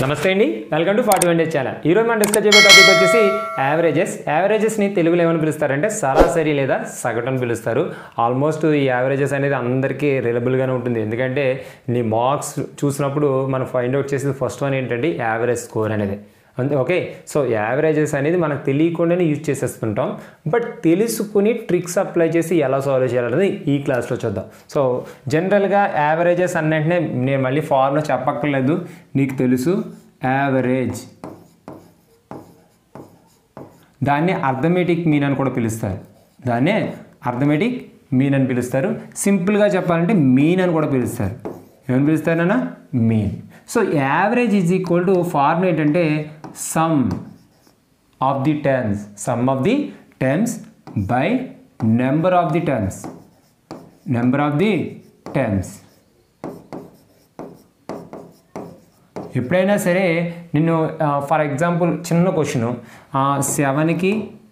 నమస్తే అండి welcome to forty one days channel ఈరోజు మనం డిస్కస్ చేయబోయే టాపిక్ వచ్చేసి యావరేజెస్ యావరేజెస్ని తెలుగులో ఏమని పిలుస్తారంటే సరాసరి లేదా సగటు అని పిలుస్తారు ఆల్మోస్ట్ ఈ యావరేజెస్ అనేది అందరికీ రిలబుల్గానే ఉంటుంది ఎందుకంటే నీ మార్క్స్ చూసినప్పుడు మనం ఫైండ్ అవుట్ చేసేది ఫస్ట్ వన్ ఏంటంటే యావరేజ్ స్కోర్ అనేది అంతే ఓకే సో యావరేజెస్ అనేది మనకు తెలియకుండానే యూజ్ చేసేస్తుంటాం బట్ తెలుసుకుని ట్రిక్స్ అప్లై చేసి ఎలా సాల్వ్ చేయాలనేది ఈ క్లాస్లో చూద్దాం సో జనరల్గా యావరేజెస్ అన్నింటినే నేను మళ్ళీ ఫార్ములా చెప్పక్కర్లేదు నీకు తెలుసు యావరేజ్ దాన్ని అర్థమెటిక్ మీన్ అని కూడా పిలుస్తారు దాన్నే అర్థమెటిక్ మీన్ అని పిలుస్తారు సింపుల్గా చెప్పాలంటే మీన్ అని కూడా పిలుస్తారు ఏమని పిలుస్తారన్నా mean so average is equal to formula ఏంటంటే sum of the terms sum of the terms by number of the terms number of the terms ఎప్పుడైనా సరే నిన్ను ఫర్ ఎగ్జాంపుల్ చిన్న క్వశ్చను సెవెన్కి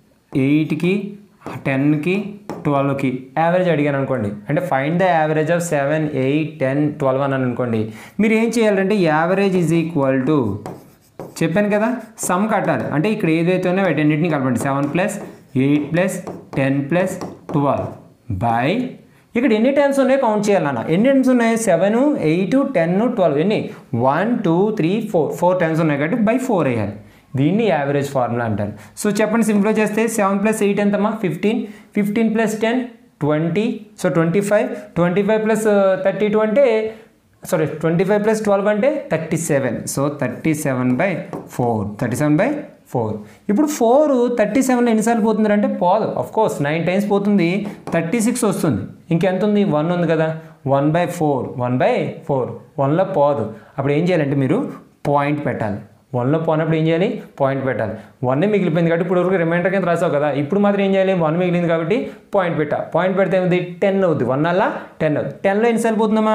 ఎయిట్కి టెన్కి ట్వెల్వ్కి యావరేజ్ అడిగాను అనుకోండి అంటే find the average of seven eight ten twelve అని అనుకోండి మీరు ఏం చేయాలంటే యావరేజ్ ఈజ్ ఈక్వల్ టు చెప్పాను కదా సమ్ కట్టాలి అంటే ఇక్కడ ఏదైతే ఉన్నాయో వాటన్నిటిని కలపండి seven plus eight plus ten plus twelve by ఇక్కడ ఎన్ని టైమ్స్ ఉన్నాయో కౌంట్ చేయాలన్న ఎన్ని టైమ్స్ ఉన్నాయి సెవెన్ ఎయిట్ టెన్ ట్వెల్వ్ ఎన్ని one two three four four times ఉన్నాయి కాబట్టి బై ఫోర్ వేయాలి దీన్ని యావరేజ్ ఫార్ములా అంటారు సో చెప్పండి సింపుల్గా చేస్తే సెవెన్ ప్లస్ ఎయిట్ ఎంతమ్మా fifteen fifteen plus ten twenty so twenty five twenty five plus thirty two అంటే sorry twenty five plus twelve అంటే thirty seven so thirty seven by four thirty seven by four ఇప్పుడు four థర్టీ సెవెన్లో ఎన్నిసార్లు పోతుంది అంటే పోదు ఆఫ్ కోర్స్ నైన్ టైమ్స్ పోతుంది థర్టీ సిక్స్ వస్తుంది ఇంకెంత ఉంది వన్ ఉంది కదా one by four one by four వన్లో పోదు అప్పుడు ఏం చేయాలంటే మీరు పాయింట్ పెట్టాలి వన్లో పోనప్పుడు ఏం చేయాలి పాయింట్ పెట్టాలి వన్ మిగిలిపోయింది కాబట్టి ఇప్పుడు వరకు రిమైండర్ కింద రాసావు కదా ఇప్పుడు మాత్రం ఏం చేయాలి వన్ మిగిలింది కాబట్టి పాయింట్ పెట్టా పాయింట్ పెడితే ఏముంది టెన్ అవుద్ది వన్ అలా టెన్ అవుతుంది టెన్లో ఎన్నిసార్లు పోతుందమ్మా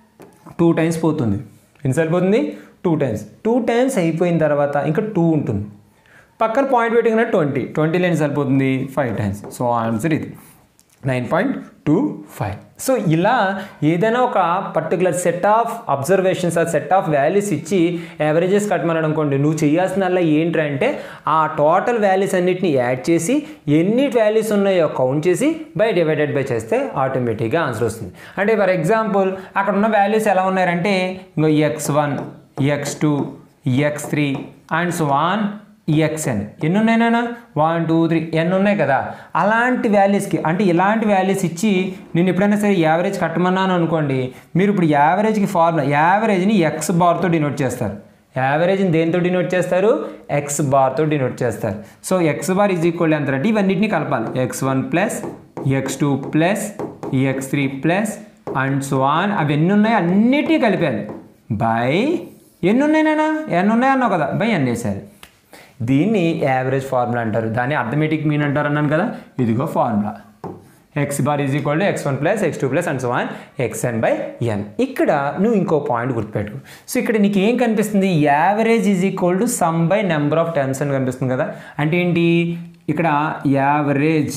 టూ టైమ్స్ పోతుంది ఎన్నిసార్లు పోతుంది టూ టైమ్స్ టూ టైమ్స్ అయిపోయిన తర్వాత ఇంకా టూ ఉంటుంది పక్కన పాయింట్ పెట్టుకున్న ట్వంటీ ట్వంటీలో ఎన్నిసార్లు పోతుంది ఫైవ్ టైమ్స్ సో ఆన్సర్ ఇది nine point two five so ఇలా ఏదైనా ఒక పర్టికులర్ సెట్ ఆఫ్ అబ్జర్వేషన్స్ ఆ సెట్ ఆఫ్ వాల్యూస్ ఇచ్చి యావరేజెస్ కట్టమన్నాడు అనుకోండి నువ్వు చేయాల్సిన ఏంటంటే ఆ టోటల్ వాల్యూస్ అన్నిటిని యాడ్ చేసి ఎన్ని వాల్యూస్ ఉన్నాయో కౌంట్ చేసి బై డివైడెడ్ బై చేస్తే ఆటోమేటిక్గా ఆన్సర్ వస్తుంది అంటే ఫర్ ఎగ్జాంపుల్ అక్కడ ఉన్న వాల్యూస్ ఎలా ఉన్నాయంటే ఇంకో x one x two x three and so on x n ఎన్ని ఉన్నాయినా వన్ టూ త్రీ ఎన్ని ఉన్నాయి కదా అలాంటి వాల్యూస్కి అంటే ఇలాంటి వాల్యూస్ ఇచ్చి నేను ఎప్పుడైనా సరే యావరేజ్ కట్టమన్నాను అనుకోండి మీరు ఇప్పుడు యావరేజ్కి ఫార్ములా యావరేజ్ని ఎక్స్ బార్తో డినోట్ చేస్తారు యావరేజ్ని దేంతో డినోట్ చేస్తారు ఎక్స్ బార్తో డినోట్ చేస్తారు so x bar is equal ఎంత అంటే ఇవన్నిటిని కలపాలి x one plus x two plus x three plus and so on అవి ఎన్ని ఉన్నాయి అన్నిటినీ కలిపాను బై ఎన్ని ఉన్నాయి నాన్న ఎన్ని ఉన్నాయి అన్నావు కదా బై ఎన్ని వేసారు దీన్ని యావరేజ్ ఫార్ములా అంటారు దాన్ని అర్థమెటిక్ మీన్ అంటారు అన్నాను కదా ఇదిగో formula x bar is equal to x one plus x two plus and so one x n by n ఇక్కడ నువ్వు ఇంకో పాయింట్ గుర్తుపెట్టుకో సో ఇక్కడ నీకు ఏం కనిపిస్తుంది average is equal to sum by number of terms అని కనిపిస్తుంది కదా అంటే ఏంటి ఇక్కడ average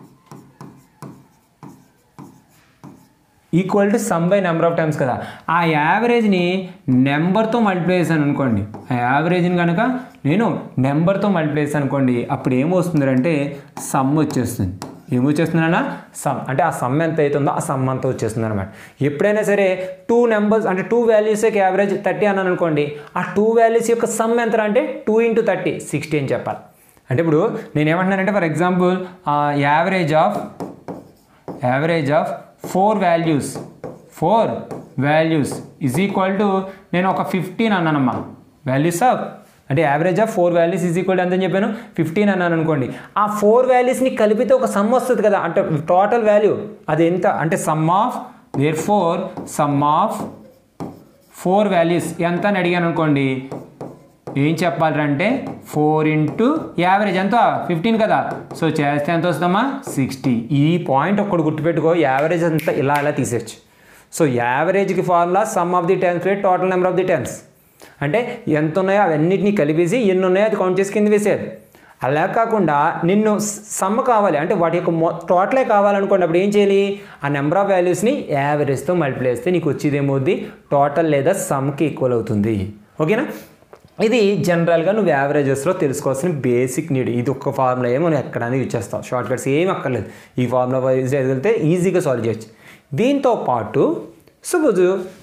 equal to sum by number of times కదా ఆ యావరేజ్ని నెంబర్తో మల్టిప్లై చేశాను అనుకోండి ఆ యావరేజ్ని కనుక నేను నెంబర్తో మల్టిప్లై చేశాను అనుకోండి అప్పుడు ఏమొస్తుంది అంటే సమ్ వచ్చేస్తుంది ఏమొచ్చేస్తుందన్నా సమ్ అంటే ఆ సమ్ ఎంత అవుతుందో ఆ సమ్ అంతా వచ్చేస్తుంది అనమాట ఎప్పుడైనా సరే టూ నెంబర్స్ అంటే టూ వాల్యూస్కి యావరేజ్ థర్టీ అన్నాను అనుకోండి ఆ టూ వాల్యూస్ యొక్క సమ్ ఎంత అంటే టూ ఇంటూ థర్టీ సిక్స్టీ అని చెప్పాలి అంటే ఇప్పుడు నేను ఏమంటున్నానంటే for example average of average of four values four values is equal to నేను ఒక ఫిఫ్టీన్ అన్నానమ్మా వాల్యూస్ ఆఫ్ అంటే average of four values is equal ఎంత చెప్పాను ఫిఫ్టీన్ అన్నాను అనుకోండి ఆ ఫోర్ వాల్యూస్ని కలిపితే ఒక సమ్ వస్తుంది కదా అంటే టోటల్ వాల్యూ అది ఎంత అంటే sum of their four sum of four values ఎంత అని అడిగాను అనుకోండి ఏం చెప్పాలంటే ఫోర్ ఇంటూ యావరేజ్ ఎంత ఫిఫ్టీన్ కదా సో చేస్తే ఎంత వస్తుందమ్మా సిక్స్టీ ఈ పాయింట్ ఒక్కటి గుర్తుపెట్టుకో యావరేజ్ అంతా ఇలా ఇలా తీసేయచ్చు సో యావరేజ్కి formula sum of the terms rate total number of the terms అంటే ఎంత ఉన్నాయో అవన్నిటిని కలిపేసి ఎన్ని ఉన్నాయో అది కౌంట్ చేసి కింద వేసేది అలా కాకుండా నిన్ను సమ్ కావాలి అంటే వాటి యొక్క మొ టోటలే కావాలనుకోండి అప్పుడు ఏం చేయాలి ఆ నెంబర్ ఆఫ్ వాల్యూస్ని యావరేజ్తో మల్టిప్లై చేస్తే నీకు వచ్చేది ఏమవుద్ది టోటల్ లేదా సమ్కి ఈక్వల్ అవుతుంది ఓకేనా ఇది జనరల్గా నువ్వు యావరేజెస్లో తెలుసుకోవాల్సిన బేసిక్ నీడ్ ఇది ఒక్క ఫార్ములా ఏమో నువ్వు ఎక్కడైనా యూజ్ చేస్తావు షార్ట్ కట్స్ ఏం అక్కర్లేదు ఈ ఫార్ములా వైజ్ చదివితే ఈజీగా సాల్వ్ చేయొచ్చు దీంతో పాటు సపోజ్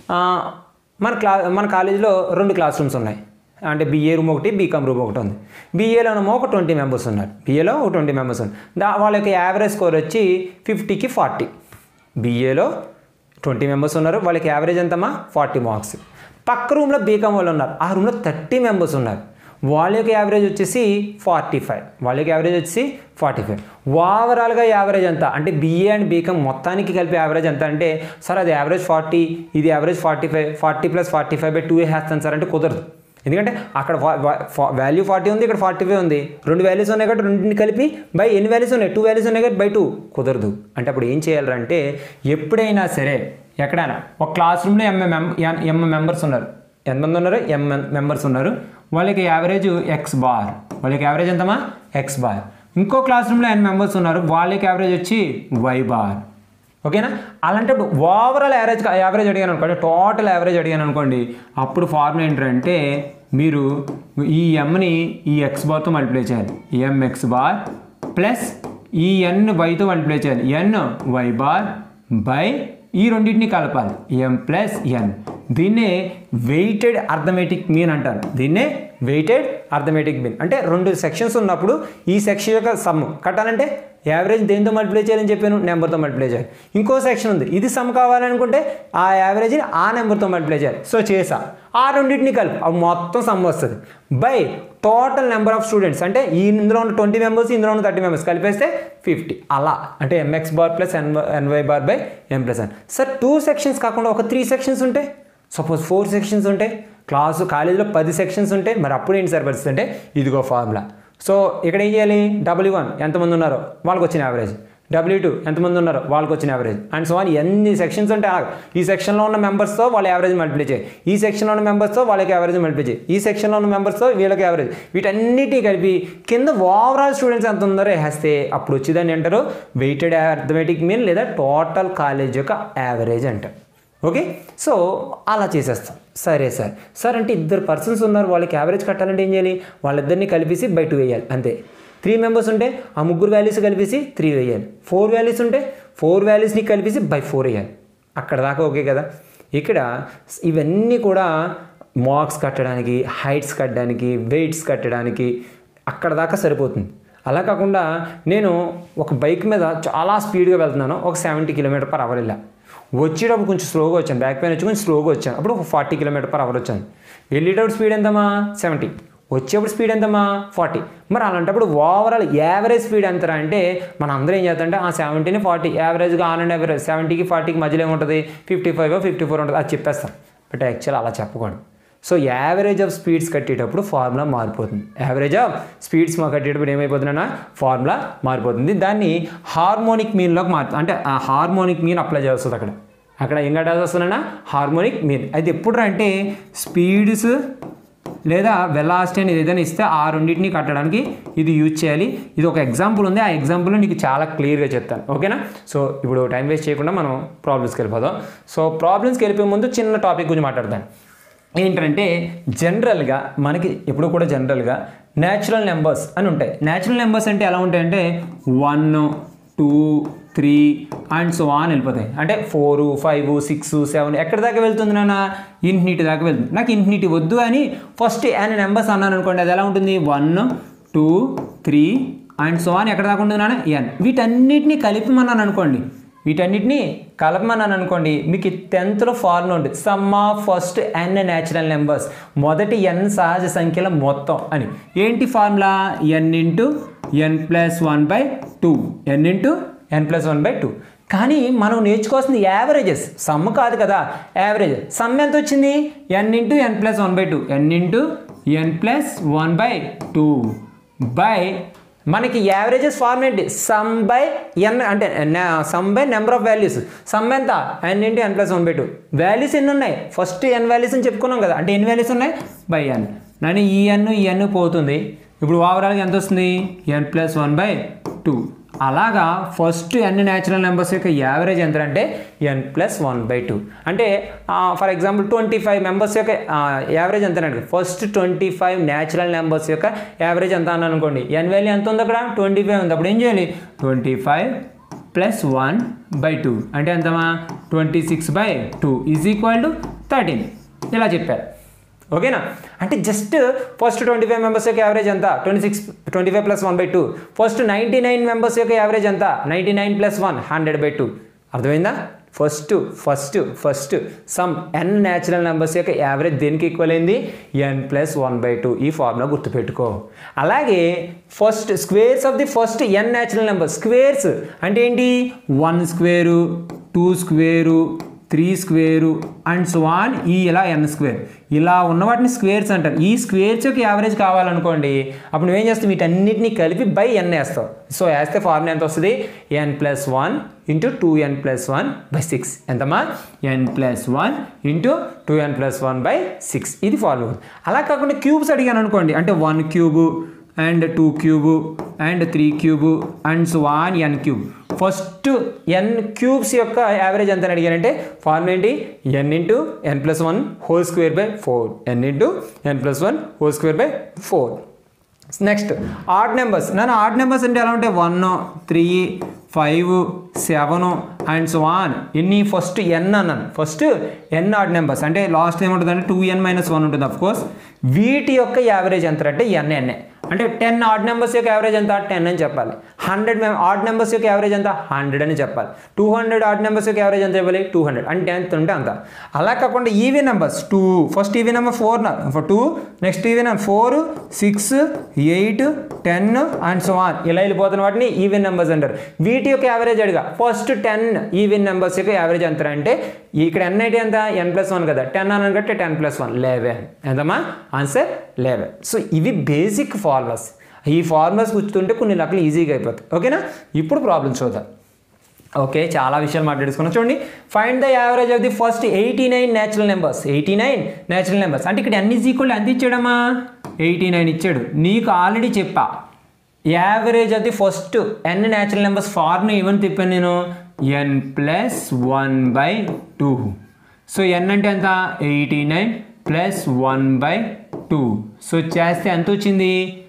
మన క్లా మన కాలేజీలో రెండు క్లాస్ రూమ్స్ ఉన్నాయి అంటే బీఏ రూమ్ ఒకటి బీకామ్ రూమ్ ఒకటి ఉంది బీఏలోనేమో ఒక ట్వంటీ మెంబర్స్ ఉన్నారు బీఏలో ఒక ట్వంటీ మెంబర్స్ ఉన్నారు దా వాళ్ళ యొక్క యావరేజ్ స్కోర్ వచ్చి ఫిఫ్టీకి ఫార్టీ బీఏలో ట్వంటీ మెంబర్స్ ఉన్నారు వాళ్ళకి యావరేజ్ ఎంతమ్మా ఫార్టీ మార్క్స్ పక్క రూమ్లో బీకామ్ వాళ్ళు ఉన్నారు ఆ రూమ్లో థర్టీ మెంబర్స్ ఉన్నారు వాళ్ళ యొక్క యావరేజ్ వచ్చేసి ఫార్టీ ఫైవ్ వాళ్ళ యొక్క యావరేజ్ వచ్చేసి ఫార్టీ ఫైవ్ ఓవరాల్గా యావరేజ్ ఎంత అంటే బీఏ అండ్ బీకామ్ మొత్తానికి కలిపి యావరేజ్ ఎంత అంటే సార్ అది యావరేజ్ ఫార్టీ ఇది average forty five forty plus forty five by two వేస్తాను సార్ అంటే కుదరదు ఎందుకంటే అక్కడ వాల్యూ ఫార్టీ ఉంది ఇక్కడ ఫార్టీ ఫైవ్ ఉంది రెండు వాల్యూస్ ఉన్నాయి కాబట్టి రెండింటిని కలిపి బై ఎన్ని వాల్యూస్ ఉన్నాయి టూ వాల్యూస్ ఉన్నాయి కాబట్టి బై టూ కుదరదు అంటే అప్పుడు ఏం చేయాలంటే ఎప్పుడైనా సరే ఎక్కడైనా ఒక క్లాస్ రూమ్లో ఎంఎం ఎం మెంబర్స్ ఉన్నారు ఎంతమంది ఉన్నారు ఎం మెంబర్స్ ఉన్నారు వాళ్ళకి యావరేజ్ ఎక్స్ బార్ వాళ్ళకి యావరేజ్ ఎంతమా ఎక్స్ బార్ ఇంకో క్లాస్ రూమ్లో ఎన్ మెంబర్స్ ఉన్నారు వాళ్ళకి యావరేజ్ వచ్చి వై బార్ ఓకేనా అలాంటప్పుడు ఓవరాల్ యావరేజ్ యావరేజ్ అడిగాను అనుకోండి టోటల్ యావరేజ్ అడిగాను అనుకోండి అప్పుడు ఫార్ములా ఏంటంటే మీరు ఈ ఎమ్ని ఈ ఎక్స్ బార్తో మల్టిప్లై చేయాలి ఎం ఎక్స్ బార్ ప్లస్ ఈ ఎన్ వైతో మల్టిప్లై చేయాలి ఎన్ వై బార్ బై ఈ రెండింటిని కలపాలి ఎం ప్లస్ ఎన్ దీన్నే వెయిటెడ్ అర్థమెటిక్ మీన్ అంటారు దీన్నే వెయిటెడ్ అర్థమెటిక్ మీన్ అంటే రెండు సెక్షన్స్ ఉన్నప్పుడు ఈ సెక్షన్ యొక్క సమ్ కట్టాలంటే యావరేజ్ దేంతో మల్టిప్లై చేయాలని చెప్పాను నెంబర్తో మల్టిప్లై చేయాలి ఇంకో సెక్షన్ ఉంది ఇది సమ్ కావాలనుకుంటే ఆ యావరేజ్ని ఆ నెంబర్తో మల్టిప్లై చేయాలి సో చేసా ఆ రెండింటిని కలిపి అవి మొత్తం సమ్ వస్తుంది by total number of students అంటే ఈ ఇందులో ఉన్న ట్వంటీ మెంబర్స్ ఇందులో ఉన్న థర్టీ మెంబర్స్ కలిపేస్తే ఫిఫ్టీ అలా అంటే m x bar plus n n y bar by m plus n sir two sections కాకుండా ఒక త్రీ సెక్షన్స్ ఉంటాయి సపోజ్ ఫోర్ సెక్షన్స్ ఉంటాయి క్లాసు కాలేజీలో పది సెక్షన్స్ ఉంటాయి మరి అప్పుడు ఏంటి సార్ పరిస్థితి అంటే ఇదిగో ఫార్ములా సో ఇక్కడ ఏం చేయాలి డబ్ల్యూ వన్ ఎంతమంది ఉన్నారో వాళ్ళకి వచ్చిన యావరేజ్ డబ్ల్యూ టూ ఎంతమంది ఉన్నారో వాళ్ళకి వచ్చిన యావరేజ్ అండ్ సో అని ఎన్ని సెక్షన్స్ ఉంటే అలాగ ఈ సెక్షన్లో ఉన్న మెంబర్స్తో వాళ్ళ యావరేజ్ మల్టిప్లై చేయి ఈ సెక్షన్లో ఉన్న మెంబర్స్తో వాళ్ళకి యావరేజ్ మల్టిప్లై చేయి ఈ సెక్షన్లో ఉన్న మెంబర్స్తో వీళ్ళకి యావరేజ్ వీటన్నిటి కలిపి కింద ఓవరాల్ స్టూడెంట్స్ ఎంత ఉందో వేస్తే అప్పుడు వచ్చేదాన్ని అంటారు వెయిటెడ్ అర్థమెటిక్ మీన్ లేదా టోటల్ కాలేజ్ యొక్క యావరేజ్ అంటారు ఓకే సో అలా చేసేస్తాం సరే సార్ సార్ అంటే ఇద్దరు పర్సన్స్ ఉన్నారు వాళ్ళకి యావరేజ్ కట్టాలంటే ఏం చేయాలి వాళ్ళిద్దరిని కలిపేసి బై టూ వేయాలి అంతే త్రీ మెంబర్స్ ఉంటే ఆ ముగ్గురు వాల్యూస్ కలిపేసి త్రీ వేయాలి ఫోర్ వాల్యూస్ ఉంటే ఫోర్ వాల్యూస్ని కలిపేసి బై ఫోర్ వేయాలి అక్కడ దాకా ఓకే కదా ఇక్కడ ఇవన్నీ కూడా మార్క్స్ కట్టడానికి హైట్స్ కట్టడానికి వెయిట్స్ కట్టడానికి అక్కడ దాకా సరిపోతుంది అలా కాకుండా నేను ఒక బైక్ మీద చాలా స్పీడ్గా వెళ్తున్నాను ఒక సెవెంటీ కిలోమీటర్ పర్ అవర్ వెళ్ళా వచ్చేటప్పుడు కొంచెం స్లోగా వచ్చాను బ్యాక్ పెయిన్ వచ్చి కొంచెం స్లోగా వచ్చాను అప్పుడు ఒక ఫార్టీ కిలోమీటర్ పర్ అవర్ వచ్చాను వెళ్ళేటప్పుడు స్పీడ్ ఎంతమ్మా సెవెంటీ వచ్చేప్పుడు స్పీడ్ ఎంతమ్మా ఫార్టీ మరి అలాంటప్పుడు ఓవరాల్ యావరేజ్ స్పీడ్ ఎంతరా అంటే మన అందరూ ఏం చేస్తారంటే ఆ సెవెంటీని ఫార్టీ యావరేజ్గా ఆన్ అండ్ యావరేజ్ సెవెంటీకి ఫార్టీకి మధ్యలో ఏముంటుంది ఫిఫ్టీ ఫైవ్ ఫిఫ్టీ ఫోర్ ఉంటుంది అది చెప్పేస్తాం బట్ యాక్చువల్ అలా చెప్పకూడదు సో యావరేజ్ ఆఫ్ స్పీడ్స్ కట్టేటప్పుడు ఫార్ములా మారిపోతుంది యావరేజ్ ఆఫ్ స్పీడ్స్ మా కట్టేటప్పుడు ఏమైపోతుందన్నా ఫార్ములా మారిపోతుంది దాన్ని హార్మోనిక్ మీన్లోకి మారుతుంది అంటే ఆ హార్మోనిక్ మీన్ అప్లై చేస్తుంది అక్కడ అక్కడ ఏం కట్టాల్సి వస్తుందన్నా హార్మోనిక్ మీన్ అయితే ఎప్పుడు అంటే స్పీడ్స్ లేదా వెలాసిటీ అనేది ఏదైనా ఇస్తే ఆ రెండింటిని కట్టడానికి ఇది యూజ్ చేయాలి ఇది ఒక ఎగ్జాంపుల్ ఉంది ఆ ఎగ్జాంపుల్లో నీకు చాలా క్లియర్గా చెప్తాను ఓకేనా సో ఇప్పుడు టైం వేస్ట్ చేయకుండా మనం ప్రాబ్లమ్స్కి వెళ్ళిపోదాం సో ప్రాబ్లమ్స్కి వెళ్ళిపోయే ముందు చిన్న టాపిక్ గురించి మాట్లాడతాను ఏంటంటే జనరల్గా మనకి ఎప్పుడు కూడా జనరల్గా న్యాచురల్ నెంబర్స్ అని ఉంటాయి న్యాచురల్ నెంబర్స్ అంటే ఎలా ఉంటాయంటే one two three and so on వెళ్ళిపోతాయి అంటే ఫోర్ ఫైవ్ సిక్స్ సెవెన్ ఎక్కడి దాకా వెళ్తుంది నాన్న ఇన్ఫినిటీ దాకా వెళ్తుంది నాకు ఇన్ఫినిటీ వద్దు అని ఫస్ట్ ఎన్ నెంబర్స్ అన్నాను అనుకోండి అది ఎలా ఉంటుంది one two three and so on ఎక్కడ దాకా ఉంటుంది నాన్న ఎన్ వీటన్నిటిని కలిపమన్నాను అనుకోండి వీటన్నిటిని కలపమన్నాను అనుకోండి మీకు టెన్త్లో ఫార్ములా ఉంటుంది sum of first n natural numbers మొదటి ఎన్ సహజ సంఖ్యల మొత్తం అని ఏంటి formula n into n plus one by two n into n plus one by two కానీ మనం నేర్చుకోవాల్సింది యావరేజెస్ సమ్ కాదు కదా యావరేజ్ సమ్ ఎంత వచ్చింది n into n plus one by two n into n plus one by two by మనకి averages form ఏంటి sum by n అంటే sum by number of values sum ఎంత n into n plus one by two values ఎన్ని ఉన్నాయి first ఎన్ values అని చెప్పుకున్నాం కదా అంటే ఎన్ని వాల్యూస్ ఉన్నాయి బై ఎన్ నన్ను ఈ ఎన్ ఈ ఎన్ పోతుంది ఇప్పుడు ఓవరాల్గా ఎంత వస్తుంది n plus one by two అలాగా ఫస్ట్ ఎన్ న్యాచురల్ నెంబర్స్ యొక్క యావరేజ్ ఎంత అంటే n plus one by two అంటే for example twenty five members యొక్క యావరేజ్ ఎంత అండి first twenty five natural numbers యొక్క యావరేజ్ ఎంత అని అనుకోండి ఎన్ వాల్యూ ఎంత ఉంది అక్కడ ట్వంటీ ఫైవ్ ఉంది అప్పుడు ఏం చేయాలి twenty five plus one by two అంటే ఎంతమా twenty six by two is equal to thirteen ఇలా చెప్పారు ఓకేనా అంటే just first twenty five members యొక్క యావరేజ్ ఎంత twenty six twenty five plus one by two first ninety nine members యొక్క average ఎంత ninety nine plus one hundred by two అర్థమైందా first first first sum n natural numbers యొక్క average దేనికి equal అయింది n plus one by two ఈ formula గుర్తుపెట్టుకో అలాగే first squares of the first n natural number squares అంటే ఏంటి one square two square three square and so on ఈ ఇలా ఎన్ స్క్వేర్ ఇలా ఉన్న వాటిని స్క్వేర్స్ అంటారు ఈ స్క్వేర్స్ యొక్క యావరేజ్ కావాలనుకోండి అప్పుడు నువ్వేం చేస్తావు వీటన్నిటిని కలిపి బై ఎన్ వేస్తావు సో వేస్తే ఫార్ములా ఎంత వస్తుంది n plus one into two n plus one by six ఎంతమ్మా n plus one into two n plus one by six ఇది ఫార్ములా అలా కాకుండా క్యూబ్స్ అడిగాను అనుకోండి అంటే one cube and two cube and three cube and so one n cube first n cubes యొక్క average ఎంత అని అడిగానంటే ఫార్మ్ ఏంటి n into n plus one whole square by four n into n plus one whole square by four next odd numbers నన్ను odd numbers అంటే ఎలా ఉంటాయి one three five seven and so on ఎన్ని first n అన్నాను first n odd numbers అంటే last ఏముంటుంది అంటే two n minus one ఉంటుంది అఫ్ కోర్స్ వీటి యొక్క యావరేజ్ ఎంత అంటే ఎన్ ఎన్ఏ అంటే టెన్ ఆడ్ నెంబర్స్ యొక్క యావరేజ్ ఎంత టెన్ అని చెప్పాలి హండ్రెడ్ ఆడ్ నెంబర్స్ యొక్క యావరేజ్ ఎంత హండ్రెడ్ అని చెప్పాలి టూ హండ్రెడ్ ఆడ్ నెంబర్స్ యొక్క యావరేజ్ ఎంత చెప్పాలి టూ హండ్రెడ్ అంటే ఎంత ఉంటే అంత అలా కాకుండా even numbers two first even number four two next even number four six eight ten and so on ఇలా వెళ్ళిపోతున్న వాటిని ఈవెన్ నెంబర్స్ అంటారు వీటి యొక్క యావరేజ్ అడిగా ఫస్ట్ టెన్ ఈవెన్ నెంబర్స్ యొక్క యావరేజ్ ఎంత అంటే ఇక్కడ ఎన్ అయితే ఎంత ఎన్ ప్లస్ వన్ కదా టెన్ అని కట్టే టెన్ ప్లస్ వన్ లెవెన్ ఎంతమ్మా ఆన్సర్ లెవెన్ సో ఇవి బేసిక్ ఫార్ములాస్ ఈ ఫార్ములాస్ కూర్చుంటే కొన్ని లెక్కలు ఈజీగా అయిపోతాయి ఓకేనా ఇప్పుడు ప్రాబ్లమ్స్ చూద్దాం ఓకే చాలా విషయాలు మాట్లాడుకున్నాం చూడండి find the average of the first eighty nine natural numbers eighty nine natural numbers అంటే ఇక్కడ ఎన్ని ఈక్వల్ ఎంత ఇచ్చాడమ్మా ఎయిటీ నైన్ ఇచ్చాడు నీకు ఆల్రెడీ చెప్పా average of the first n natural numbers form ఏమని తిప్పాను నేను n plus one by two so n అంటే ఎంత eighty nine plus one by two so చేస్తే ఎంత వచ్చింది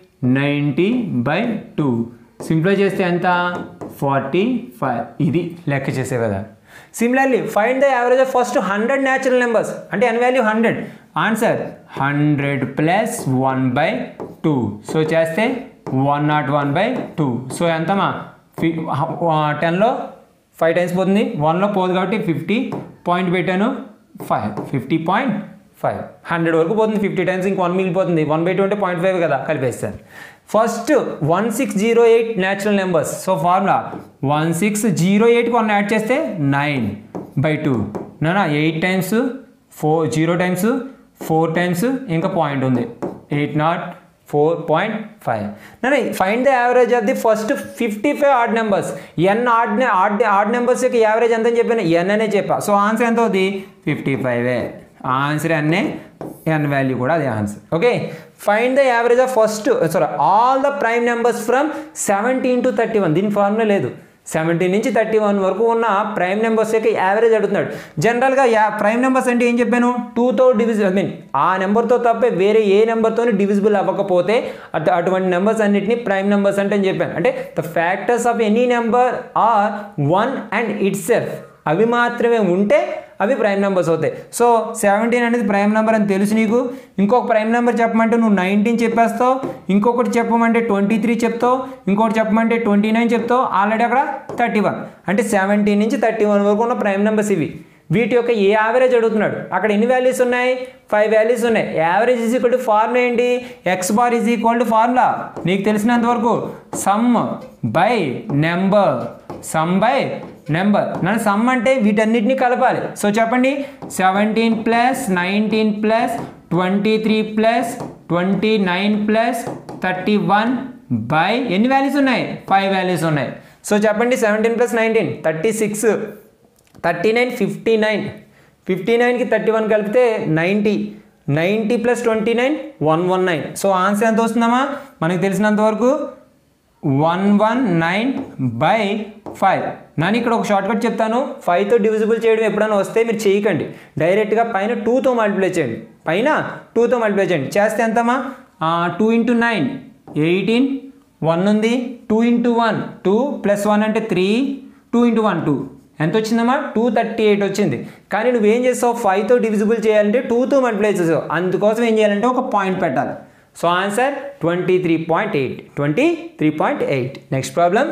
నైంటీ బై టూ సింప్లై చేస్తే ఎంత ఫార్టీ ఫైవ్ ఇది లెక్క చేసే కదా similarly find the average of first hundred natural numbers అంటే n value hundred answer hundred plus one by two so చేస్తే one nought one by two so ఎంతమా ఫి టెన్లో ఫైవ్ టైమ్స్ పోతుంది వన్లో పోదు కాబట్టి ఫిఫ్టీ పాయింట్ పెట్టాను five fifty point five hundred వరకు పోతుంది ఫిఫ్టీ టైమ్స్ ఇంక వన్ మిగిలిపోతుంది వన్ బై టూ అంటే పాయింట్ ఫైవ్ కదా కలిపేస్తారు first one six zero eight natural numbers so formula one six zero ఎయిట్కి వన్ యాడ్ చేస్తే నైన్ బై టూ నా eight times four zero times four times ఇంకా point ఉంది eight nought four point five నేను find the average of the first fifty five odd numbers n odd odd odd numbers యొక్క average ఎంత అని చెప్పాను ఎన్ అనే చెప్పా సో ఆన్సర్ ఎంత అవుతుంది ఫిఫ్టీ ఫైవే ఆన్సర్ అన్నే ఎన్ వాల్యూ కూడా అదే answer okay find the average of first sorry all the prime numbers from seventeen to thirty one దీని ఫార్ములా లేదు సెవెంటీన్ నుంచి థర్టీ వన్ వరకు ఉన్న ప్రైమ్ నెంబర్స్ యొక్క యావరేజ్ అడుగుతున్నాడు జనరల్గా యా ప్రైమ్ నెంబర్స్ అంటే ఏం చెప్పాను టూతో డివిజిబుల్ ఐ మీన్ ఆ నెంబర్తో తప్పే వేరే ఏ నెంబర్తో డివిజిబుల్ అవ్వకపోతే అటు అటువంటి నెంబర్స్ అన్నిటిని ప్రైమ్ నెంబర్స్ అంటే అని చెప్పాను అంటే the factors of any number are one and itself అవి మాత్రమే ఉంటే అవి ప్రైమ్ నెంబర్స్ అవుతాయి సో సెవెంటీన్ అనేది ప్రైమ్ నెంబర్ అని తెలుసు నీకు ఇంకొక ప్రైమ్ నెంబర్ చెప్పమంటే నువ్వు నైన్టీన్ చెప్పేస్తావు ఇంకొకటి చెప్పమంటే ట్వంటీ త్రీ చెప్తావు ఇంకొకటి చెప్పమంటే ట్వంటీ నైన్ చెప్తావు ఆల్రెడీ అక్కడ థర్టీ వన్ అంటే సెవెంటీన్ నుంచి థర్టీ వన్ వరకు ఉన్న ప్రైమ్ నెంబర్స్ ఇవి వీటి యొక్క ఏ యావరేజ్ అడుగుతున్నాడు అక్కడ ఎన్ని వాల్యూస్ ఉన్నాయి ఫైవ్ వాల్యూస్ ఉన్నాయి average is equal to formula ఏంటి x bar is equal to formula నీకు తెలిసినంత వరకు sum by number sum by number నన్ను సమ్ అంటే వీటన్నిటిని కలపాలి సో చెప్పండి seventeen plus nineteen plus twenty three plus twenty nine plus thirty one by ఎన్ని వాల్యూస్ ఉన్నాయి ఫైవ్ వాల్యూస్ ఉన్నాయి సో చెప్పండి seventeen plus nineteen thirty six thirty nine fifty nine fifty నైన్కి థర్టీ వన్ కలిపితే ninety ninety plus twenty nine one one nine so answer ఎంత వస్తుందమ్మా మనకు తెలిసినంత వరకు one one nine by five నేను ఇక్కడ ఒక షార్ట్ కట్ చెప్తాను ఫైవ్తో డివిజిబుల్ చేయడం ఎప్పుడైనా వస్తే మీరు చేయకండి డైరెక్ట్గా పైన టూతో మల్టిప్లై చేయండి పైన టూతో మల్టిప్లై చేయండి చేస్తే ఎంతమ్మా two into nine eighteen one ఉంది two into one two plus one అంటే three two into one two ఎంత వచ్చిందమ్మా టూ థర్టీ ఎయిట్ వచ్చింది కానీ నువ్వేం చేస్తావు ఫైవ్తో డివిజిబుల్ చేయాలంటే టూతో మల్టిప్లై చేసావు అందుకోసం ఏం చేయాలంటే ఒక పాయింట్ పెట్టాలి so answer twenty three point eight twenty three point eight next problem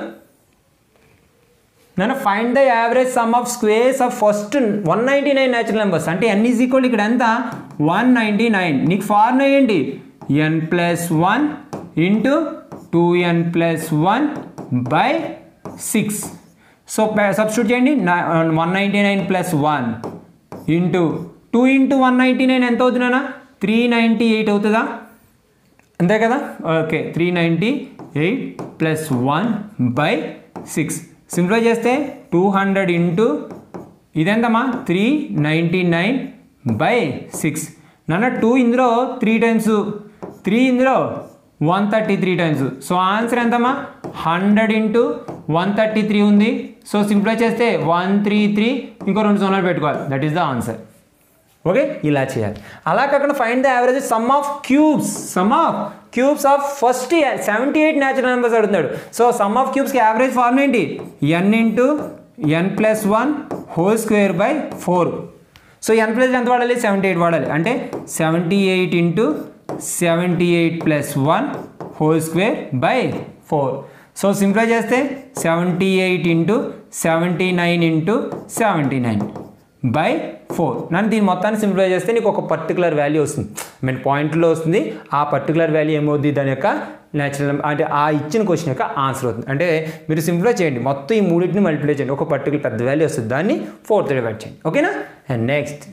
నన్ను find the average sum of squares of first one ninety nine natural numbers అంటే ఎన్ ఈజ్ ఈక్వల్ ఇక్కడ ఎంత వన్ నైంటీ నైన్ నీకు formula ఏంటి n plus one into two n plus one by six so substitute చేయండి one ninety nine plus one into two into one ninety nine ఎంత అవుతుందన్నా three ninety eight అవుతుందా అంతే కదా okay three ninety eight plus one by six simplify చేస్తే two hundred into ఇదెంతమ్మా three ninety nine by six నాన్న two ఇందులో three times three ఇందులో one thirty three times so answer ఎంతమ్మా hundred into one thirty three ఉంది so simplify చేస్తే one three three ఇంకో రెండు సున్నాలు పెట్టుకోవాలి that is the answer okay ఇలా చేయాలి అలా కాకుండా find the average sum of cubes sum of cubes of first seventy eight natural numbers అడుగుతున్నాడు సో సమ్ ఆఫ్ క్యూబ్స్కి యావరేజ్ ఫార్మ్ ఏంటి n into n plus one whole square by four so n plus ఎంత వాడాలి seventy eight వాడాలి అంటే seventy eight into seventy eight plus one whole square by four so simply చేస్తే seventy eight into seventy nine into seventy nine by four నన్ను దీని మొత్తాన్ని simplify చేస్తే నీకు ఒక పర్టికులర్ వాల్యూ వస్తుంది మీన్ పాయింట్లో వస్తుంది ఆ పర్టికులర్ వాల్యూ ఏమవుద్ది దాని యొక్క న్యాచురల్ అంటే ఆ ఇచ్చిన క్వశ్చన్ యొక్క ఆన్సర్ అవుతుంది అంటే మీరు సింప్లిఫై చేయండి మొత్తం ఈ మూడింటిని మల్టిప్లై చేయండి ఒక పర్టికులర్ పెద్ద వాల్యూ వస్తుంది దాన్ని ఫోర్త్ డివైడ్ చేయండి ఓకేనా అండ్ నెక్స్ట్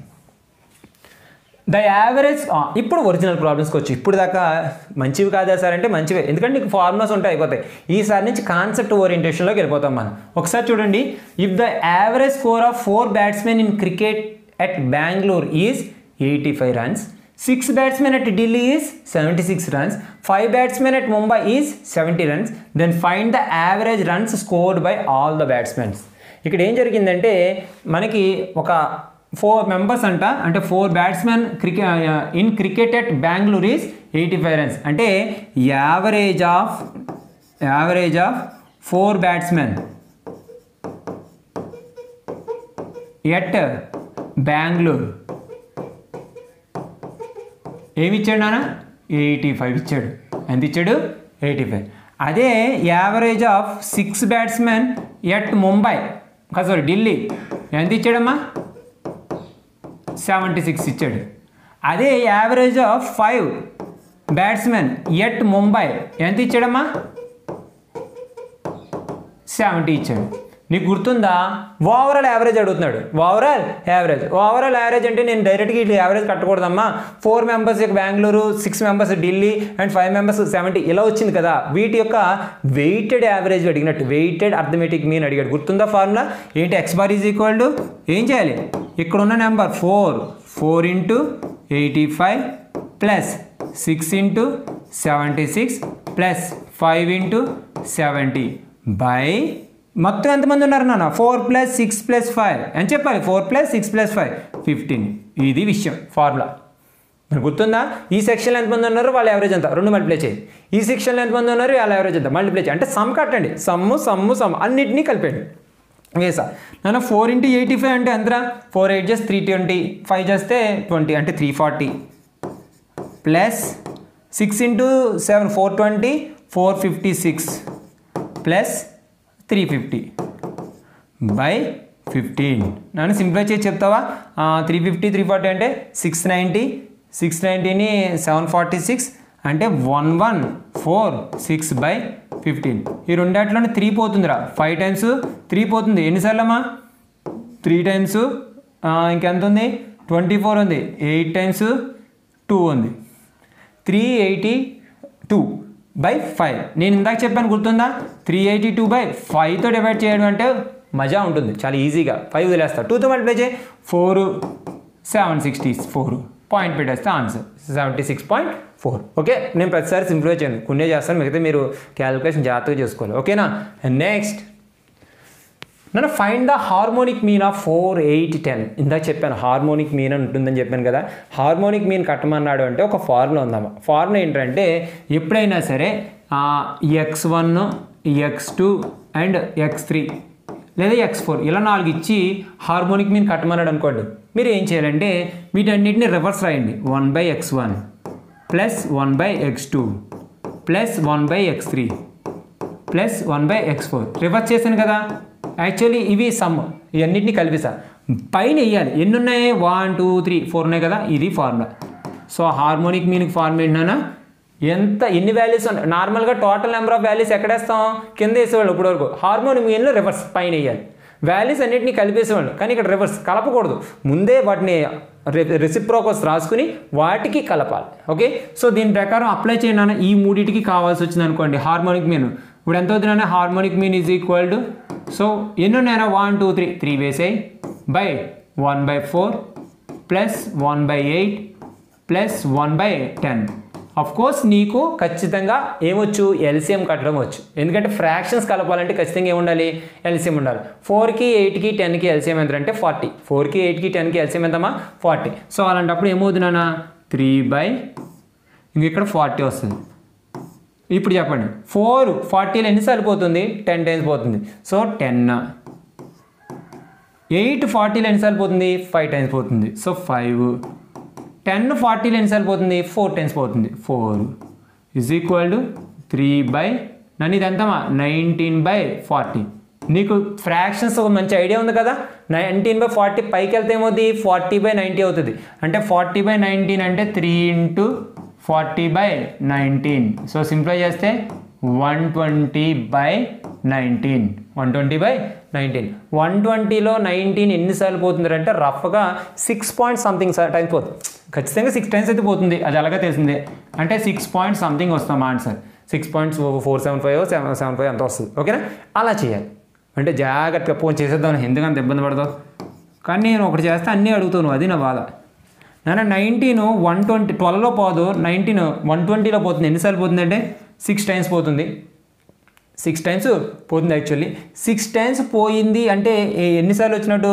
ద యావరేజ్ ఇప్పుడు ఒరిజినల్ ప్రాబ్లమ్స్కి వచ్చి ఇప్పుడు దాకా మంచివి కాదా సార్ అంటే మంచివే ఎందుకంటే నీకు ఫార్ములాస్ ఉంటాయి అయిపోతాయి ఈసారి నుంచి కాన్సెప్ట్ ఓరియంటేషన్లోకి వెళ్ళిపోతాం మనం ఒకసారి చూడండి if the average score of four batsmen in cricket at Bengaluru is eighty five runs six batsmen at Delhi is seventy six runs five batsmen at Mumbai is seventy runs then find the average runs scored by all the batsmens ఇక్కడ ఏం జరిగిందంటే మనకి ఒక four members అంట అంటే four batsmen cricket in cricket at Bengaluru is eighty five runs అంటే average of average of four batsmen at Bengaluru ఏమి ఇచ్చాడు నాన్న ఎయిటీ ఫైవ్ ఇచ్చాడు ఎంత ఇచ్చాడు ఎయిటీ ఫైవ్ అదే average of six batsmen at Mumbai sorry Delhi ఎంత ఇచ్చాడమ్మా సెవెంటీ సిక్స్ ఇచ్చాడు అదే average of five batsmen at Mumbai ఎంత ఇచ్చాడమ్మా సెవెంటీ ఇచ్చాడు నీకు గుర్తుందా ఓవరాల్ యావరేజ్ అడుగుతున్నాడు ఓవరాల్ యావరేజ్ ఓవరాల్ యావరేజ్ అంటే నేను డైరెక్ట్గా ఇట్లా యావరేజ్ కట్టకూడదమ్మా four members Bengaluru six members Delhi and five members seventy ఇలా వచ్చింది కదా వీటి యొక్క వెయిటెడ్ యావరేజ్ అడిగినట్టు వెయిటెడ్ అర్థమెటిక్ మీన్ అడిగాడు గుర్తుందా ఫార్ములా ఏంటి x bar is equal to ఏం చేయాలి ఇక్కడ ఉన్న number four four into eighty five plus six into seventy six plus five into seventy by మొత్తం ఎంతమంది ఉన్నారు నాన్న four plus six plus five అని చెప్పాలి four plus six plus five fifteen ఇది విషయం ఫార్ములా మరి గుర్తుందా ఈ సెక్షన్లో ఎంతమంది ఉన్నారు వాళ్ళ యావరేజ్ ఎంత రెండు మల్టిప్లై చేయి ఈ సెక్షన్లో ఎంతమంది ఉన్నారు వాళ్ళ యావరేజ్ ఎంత మల్టిప్లై చేయి అంటే సమ్ కట్టండి సమ్ము సమ్ము సమ్ అన్నిటినీ కలిపండి వేసా నాన్న ఫోర్ ఇంటూ ఎయిటీ ఫైవ్ అంటే ఎంతరా ఫోర్ ఎయిట్ చేస్తే త్రీ ట్వంటీ ఫైవ్ చేస్తే ట్వంటీ అంటే three forty plus six into seven four twenty four fifty six plus three fifty by fifteen నన్ను సింప్లై చేసి చెప్తావా త్రీ ఫిఫ్టీ త్రీ ఫార్టీ అంటే six ninety six నైంటీని సెవెన్ ఫార్టీ సిక్స్ అంటే one one four six by fifteen ఈ రెండాట్లోనే three పోతుందిరా five times three పోతుంది ఎన్నిసార్లు అమ్మా త్రీ టైమ్స్ ఇంకెంత ఉంది ట్వంటీ ఫోర్ ఉంది ఎయిట్ టైమ్స్ టూ ఉంది three eighty two by five నేను ఇందాక చెప్పాను గుర్తుందా త్రీ ఎయిటీ టూ బై ఫైవ్తో డివైడ్ చేయడం అంటే మజా ఉంటుంది చాలా ఈజీగా ఫైవ్ వదిలేస్తా టూతో మల్టిప్లై చేయి four seven sixty four point పెట్టేస్తే answer seventy six point four okay నేను ప్రతిసారి సింప్లిఫై చేయండి కొన్ని చేస్తాను మిగతా మీరు క్యాలిక్యులేషన్ జాగ్రత్తగా చేసుకోవాలి ఓకేనా నెక్స్ట్ నన్ను find the harmonic mean of four eight ten ఇందాక చెప్పాను హార్మోనిక్ మీన్ అని ఉంటుందని చెప్పాను కదా హార్మోనిక్ మీన్ కట్టమన్నాడు అంటే ఒక ఫార్ములా ఉందమ్మా ఫార్ములా ఏంటంటే ఎప్పుడైనా సరే x one x two and x three లేదా ఎక్స్ ఫోర్ ఇలా నాలుగు ఇచ్చి హార్మోనిక్ మీన్ కట్టమన్నాడు అనుకోండి మీరు ఏం చేయాలంటే వీటన్నిటిని రివర్స్ రాయండి one by x one plus one by x two plus one by x three plus one by x four reverse చేశాను కదా యాక్చువల్లీ ఇవి సమ్ ఇవన్నిటిని కలిపిసా పైన వేయాలి ఎన్ని ఉన్నాయి వన్ టూ త్రీ ఫోర్ ఉన్నాయి కదా ఇది formula so harmonic meaning formula ఏంటన్నా ఎంత ఎన్ని వాల్యూస్ ఉన్నాయి నార్మల్గా టోటల్ నెంబర్ ఆఫ్ వాల్యూస్ ఎక్కడేస్తాం కింద వేసేవాళ్ళు ఇప్పటివరకు హార్మోనిక్ మీన్లో రివర్స్ పైన వేయాలి వాల్యూస్ అన్నిటిని కలిపేసేవాళ్ళు కానీ ఇక్కడ రివర్స్ కలపకూడదు ముందే వాటిని రెసిప్రోకస్ రాసుకుని వాటికి కలపాలి ఓకే సో దీని ప్రకారం అప్లై చేయను ఈ మూడింటికి కావాల్సి వచ్చింది అనుకోండి హార్మోనిక్ మీన్ ఇప్పుడు ఎంత అవుతుందన్నా harmonic mean is equal to so ఎన్ని ఉన్నాయన్నా వన్ టూ త్రీ త్రీ వేసాయి by one by four plus one by eight plus one by ten of course నీకు ఖచ్చితంగా ఏమొచ్చు ఎల్సిఎం కట్టడం వచ్చు ఎందుకంటే ఫ్రాక్షన్స్ కలపాలంటే ఖచ్చితంగా ఏముండాలి ఎల్సిఎం ఉండాలి ఫోర్కి ఎయిట్కి టెన్కి ఎల్సిఎం ఎంత అంటే ఫార్టీ ఫోర్కి ఎయిట్కి టెన్కి ఎల్సిఎం ఎంతమ్మా ఫార్టీ సో అలాంటప్పుడు ఏమవుతుందన్నా త్రీ బై ఇంక ఇక్కడ ఫార్టీ వస్తుంది ఇప్పుడు చెప్పండి ఫోర్ ఫార్టీలో ఎన్నిసార్లు పోతుంది టెన్ టైమ్స్ పోతుంది సో టెన్ ఎయిట్ ఫార్టీలో ఎన్నిసార్లు పోతుంది ఫైవ్ టైమ్స్ పోతుంది సో ఫైవ్ టెన్ ఫార్టీలో ఎన్నిసార్లు పోతుంది ఫోర్ టైమ్స్ పోతుంది four is equal to three by నన్ను ఇది ఎంతమా నైన్టీన్ బై ఫార్టీ నీకు ఫ్రాక్షన్స్ ఒక మంచి ఐడియా ఉంది కదా నైన్టీన్ బై ఫార్టీ పైకి వెళ్తే ఏమవుతుంది ఫార్టీ బై నైంటీ అవుతుంది అంటే ఫార్టీ బై నైన్టీన్ అంటే three into forty by nineteen so simply చేస్తే one twenty by nineteen one twenty by nineteen one ట్వంటీలో నైన్టీన్ ఎన్నిసార్లు పోతుంది అంటే రఫ్గా సిక్స్ పాయింట్ సంథింగ్ టైమ్స్ పోతుంది ఖచ్చితంగా సిక్స్ టైమ్స్ అయితే పోతుంది అది అలాగే తెలిసిందే అంటే సిక్స్ పాయింట్ సంథింగ్ వస్తాం answer six point four seven five seven seven five అంత వస్తుంది ఓకేనా అలా చేయాలి అంటే జాగ్రత్తగా ఫోన్ చేసేద్దాం ఎందుకంత ఇబ్బంది పడతావు కానీ నేను ఒకటి చేస్తే అన్నీ అడుగుతాను అది నా బాధ నాన్న నైన్టీన్ వన్ ట్వంటీ ట్వెల్వ్లో పోదు నైన్టీన్ వన్ ట్వంటీలో పోతుంది ఎన్నిసార్లు పోతుంది అంటే సిక్స్ టైమ్స్ పోతుంది సిక్స్ టైమ్స్ పోతుంది యాక్చువల్లీ సిక్స్ టైమ్స్ పోయింది అంటే ఏ- ఎన్నిసార్లు వచ్చినట్టు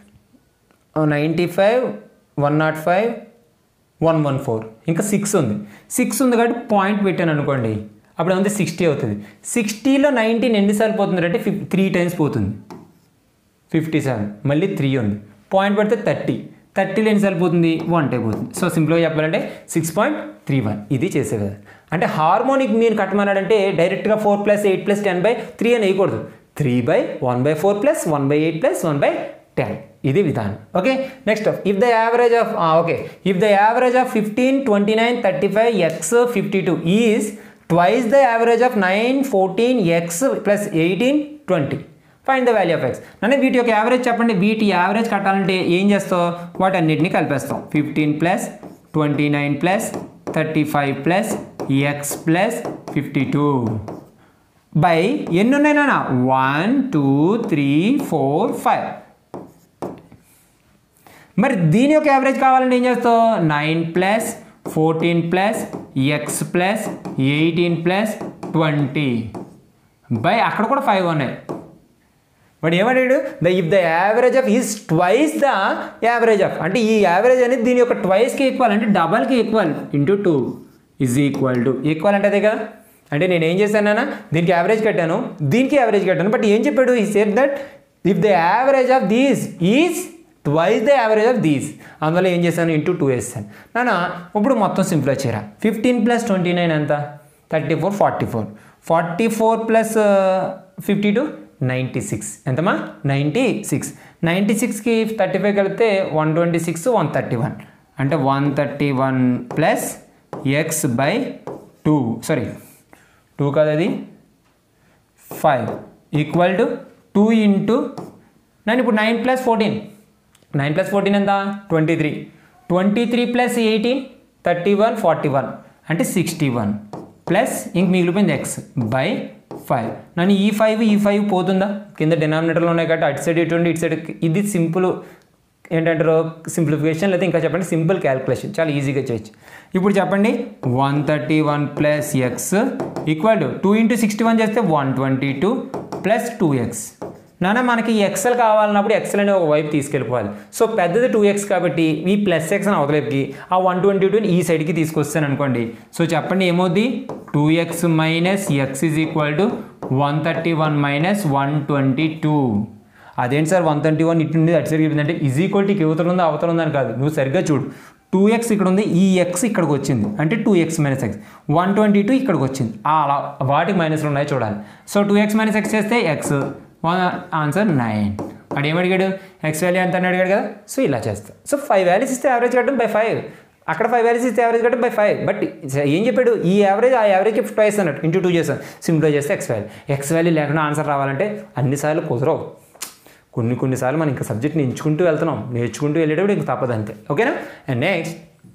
ninety five one not five one one four ఇంకా సిక్స్ ఉంది సిక్స్ ఉంది కాబట్టి పాయింట్ పెట్టాను అనుకోండి అప్పుడు ఏమంటే సిక్స్టీ అవుతుంది సిక్స్టీలో నైన్టీన్ ఎన్నిసార్లు పోతుంది అంటే ఫిఫ్ త్రీ టైమ్స్ పోతుంది ఫిఫ్టీ సెవెన్ మళ్ళీ త్రీ ఉంది పాయింట్ పెడితే థర్టీ థర్టీలో ఎన్నిసార్లు పోతుంది వన్ టైప్ పోతుంది సో సింపుల్గా చెప్పాలంటే సిక్స్ పాయింట్ త్రీ వన్ ఇది చేసే కదా అంటే హార్మోనిక్ మీరు కట్టమన్నాడంటే డైరెక్ట్గా four plus eight plus ten by three అని వేయకూడదు three by one by four plus one by eight plus one by ten ఇది విధానం okay next if the average of okay if the average of fifteen twenty nine thirty five x fifty two is twice the average of nine fourteen x plus eighteen twenty find the value of x నన్ను వీటి యొక్క average చెప్పండి వీటి average కట్టాలంటే ఏం చేస్తావు వాటి అన్నిటిని కలిపేస్తాం fifteen plus twenty nine plus thirty five plus x plus fifty two by ఎన్ని ఉన్నాయి నాన్న one two three four five మరి దీని యొక్క యావరేజ్ కావాలంటే ఏం చేస్తావు nine plus fourteen plus x plus eighteen plus twenty by అక్కడ కూడా ఫైవ్ ఉన్నాయి వాడు ఏమన్నాడు the if the average of is twice the average of అంటే ఈ యావరేజ్ అనేది దీని యొక్క ట్వైస్కి ఈక్వల్ అంటే డబల్కి equal into two is equal to equal అంటే అదే కదా అంటే నేను ఏం చేశానా దీనికి యావరేజ్ కట్టాను దీనికి యావరేజ్ కట్టాను బట్ ఏం చెప్పాడు ఈ సేట్ that if the average of these is twice the average of these అందువల్ల ఏం చేశాను ఇంటూ టూ వేస్తాను నాన్న ఇప్పుడు మొత్తం సింప్లై చేయరా ఫిఫ్టీన్ ప్లస్ ట్వంటీ నైన్ ఎంత thirty four forty four forty four plus fifty two ninety six ఎంతమా నైంటీ సిక్స్ నైంటీ సిక్స్కి థర్టీ ఫైవ్ కలిపితే one twenty six one thirty one అంటే one thirty one plus x by two sorry two కదా అది five equal to two into నన్ను ఇప్పుడు nine plus fourteen nine plus fourteen ఎంత twenty three twenty three plus eighteen thirty one forty one అంటే sixty one plus ఇంక మిగిలిపోయింది X by five నన్ను ఈ ఫైవ్ ఈ ఫైవ్ పోతుందా కింద డినామినేటర్లో ఉన్నాయి కాబట్టి అటు సైడ్ ఇటు ఇటు సైడ్ ఇది సింపుల్ ఏంటంటారు సింప్లిఫికేషన్ లేదా ఇంకా చెప్పండి సింపుల్ క్యాల్కులేషన్ చాలా ఈజీగా చేయొచ్చు ఇప్పుడు చెప్పండి one thirty one plus x equal to two into sixty one చేస్తే one twenty two plus two x నాన్న మనకి ఎక్సెల్ కావాలన్నప్పుడు ఎక్సెల్ అనే ఒక వైపు తీసుకెళ్ళిపోవాలి సో పెద్దది టూ ఎక్స్ కాబట్టి ఈ ప్లస్ ఎక్స్ అని అవతలైపుకి ఆ వన్ ట్వంటీ టూని ఈ సైడ్కి తీసుకొస్తాను అనుకోండి సో చెప్పండి ఏమవుద్ది two x minus x is equal to one thirty one minus one twenty two అదేంటి సార్ వన్ ట్వంటీ వన్ ఇటు నుండి అటు సైడ్కి అంటే ఈజ్ ఈక్వల్ టీకి యువతలు ఉందా అవతల ఉందని కాదు నువ్వు సరిగ్గా చూడు టూ ఎక్స్ ఇక్కడ ఉంది ఈ ఎక్స్ ఇక్కడికి వచ్చింది అంటే two x minus x one twenty two ఇక్కడికి వచ్చింది ఆ అలా వాటికి మైనస్లు ఉన్నాయి చూడాలి so two x minus x చేస్తే ఎక్స్ వన్ ఆన్సర్ నైన్ వాడు ఏం అడిగాడు ఎక్స్ వాల్యూ ఎంత అని అడిగాడు కదా సో ఇలా చేస్తా సో ఫైవ్ వాల్యూస్ ఇస్తే యావరేజ్ కట్టడం బై ఫైవ్ అక్కడ ఫైవ్ వాల్యూస్ ఇస్తే యావరేజ్ కట్టడం బై ఫైవ్ బట్ ఏం చెప్పాడు ఈ యావరేజ్ ఆ యావరేజ్ ట్వైస్ అన్నట్టు ఇంటూ టూ చేస్తాను సింప్లిఫై చేస్తే ఎక్స్ వాల్యూ ఎక్స్ వాల్యూ లేకుండా ఆన్సర్ రావాలంటే అన్నిసార్లు కుదరవు కొన్ని కొన్నిసార్లు మనం ఇంకా సబ్జెక్ట్ని ఎంచుకుంటూ వెళ్తున్నాం నేర్చుకుంటూ వెళ్ళేటప్పుడు ఇంక తప్పదు అంతే ఓకేనా and next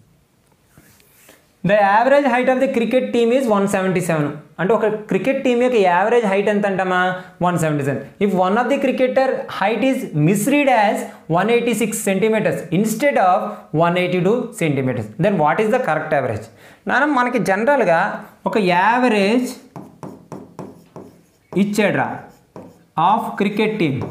the average height of the cricket team is one seventy seven అంటే ఒక క్రికెట్ టీమ్ యొక్క యావరేజ్ హైట్ ఎంత అంటామా one seventy seven if one of the cricketer height is misread as one eighty six centimetres instead of one eighty two centimetres then what is the correct average నాన్న మనకి జనరల్గా ఒక average ఇచ్చాడ్రా of cricket team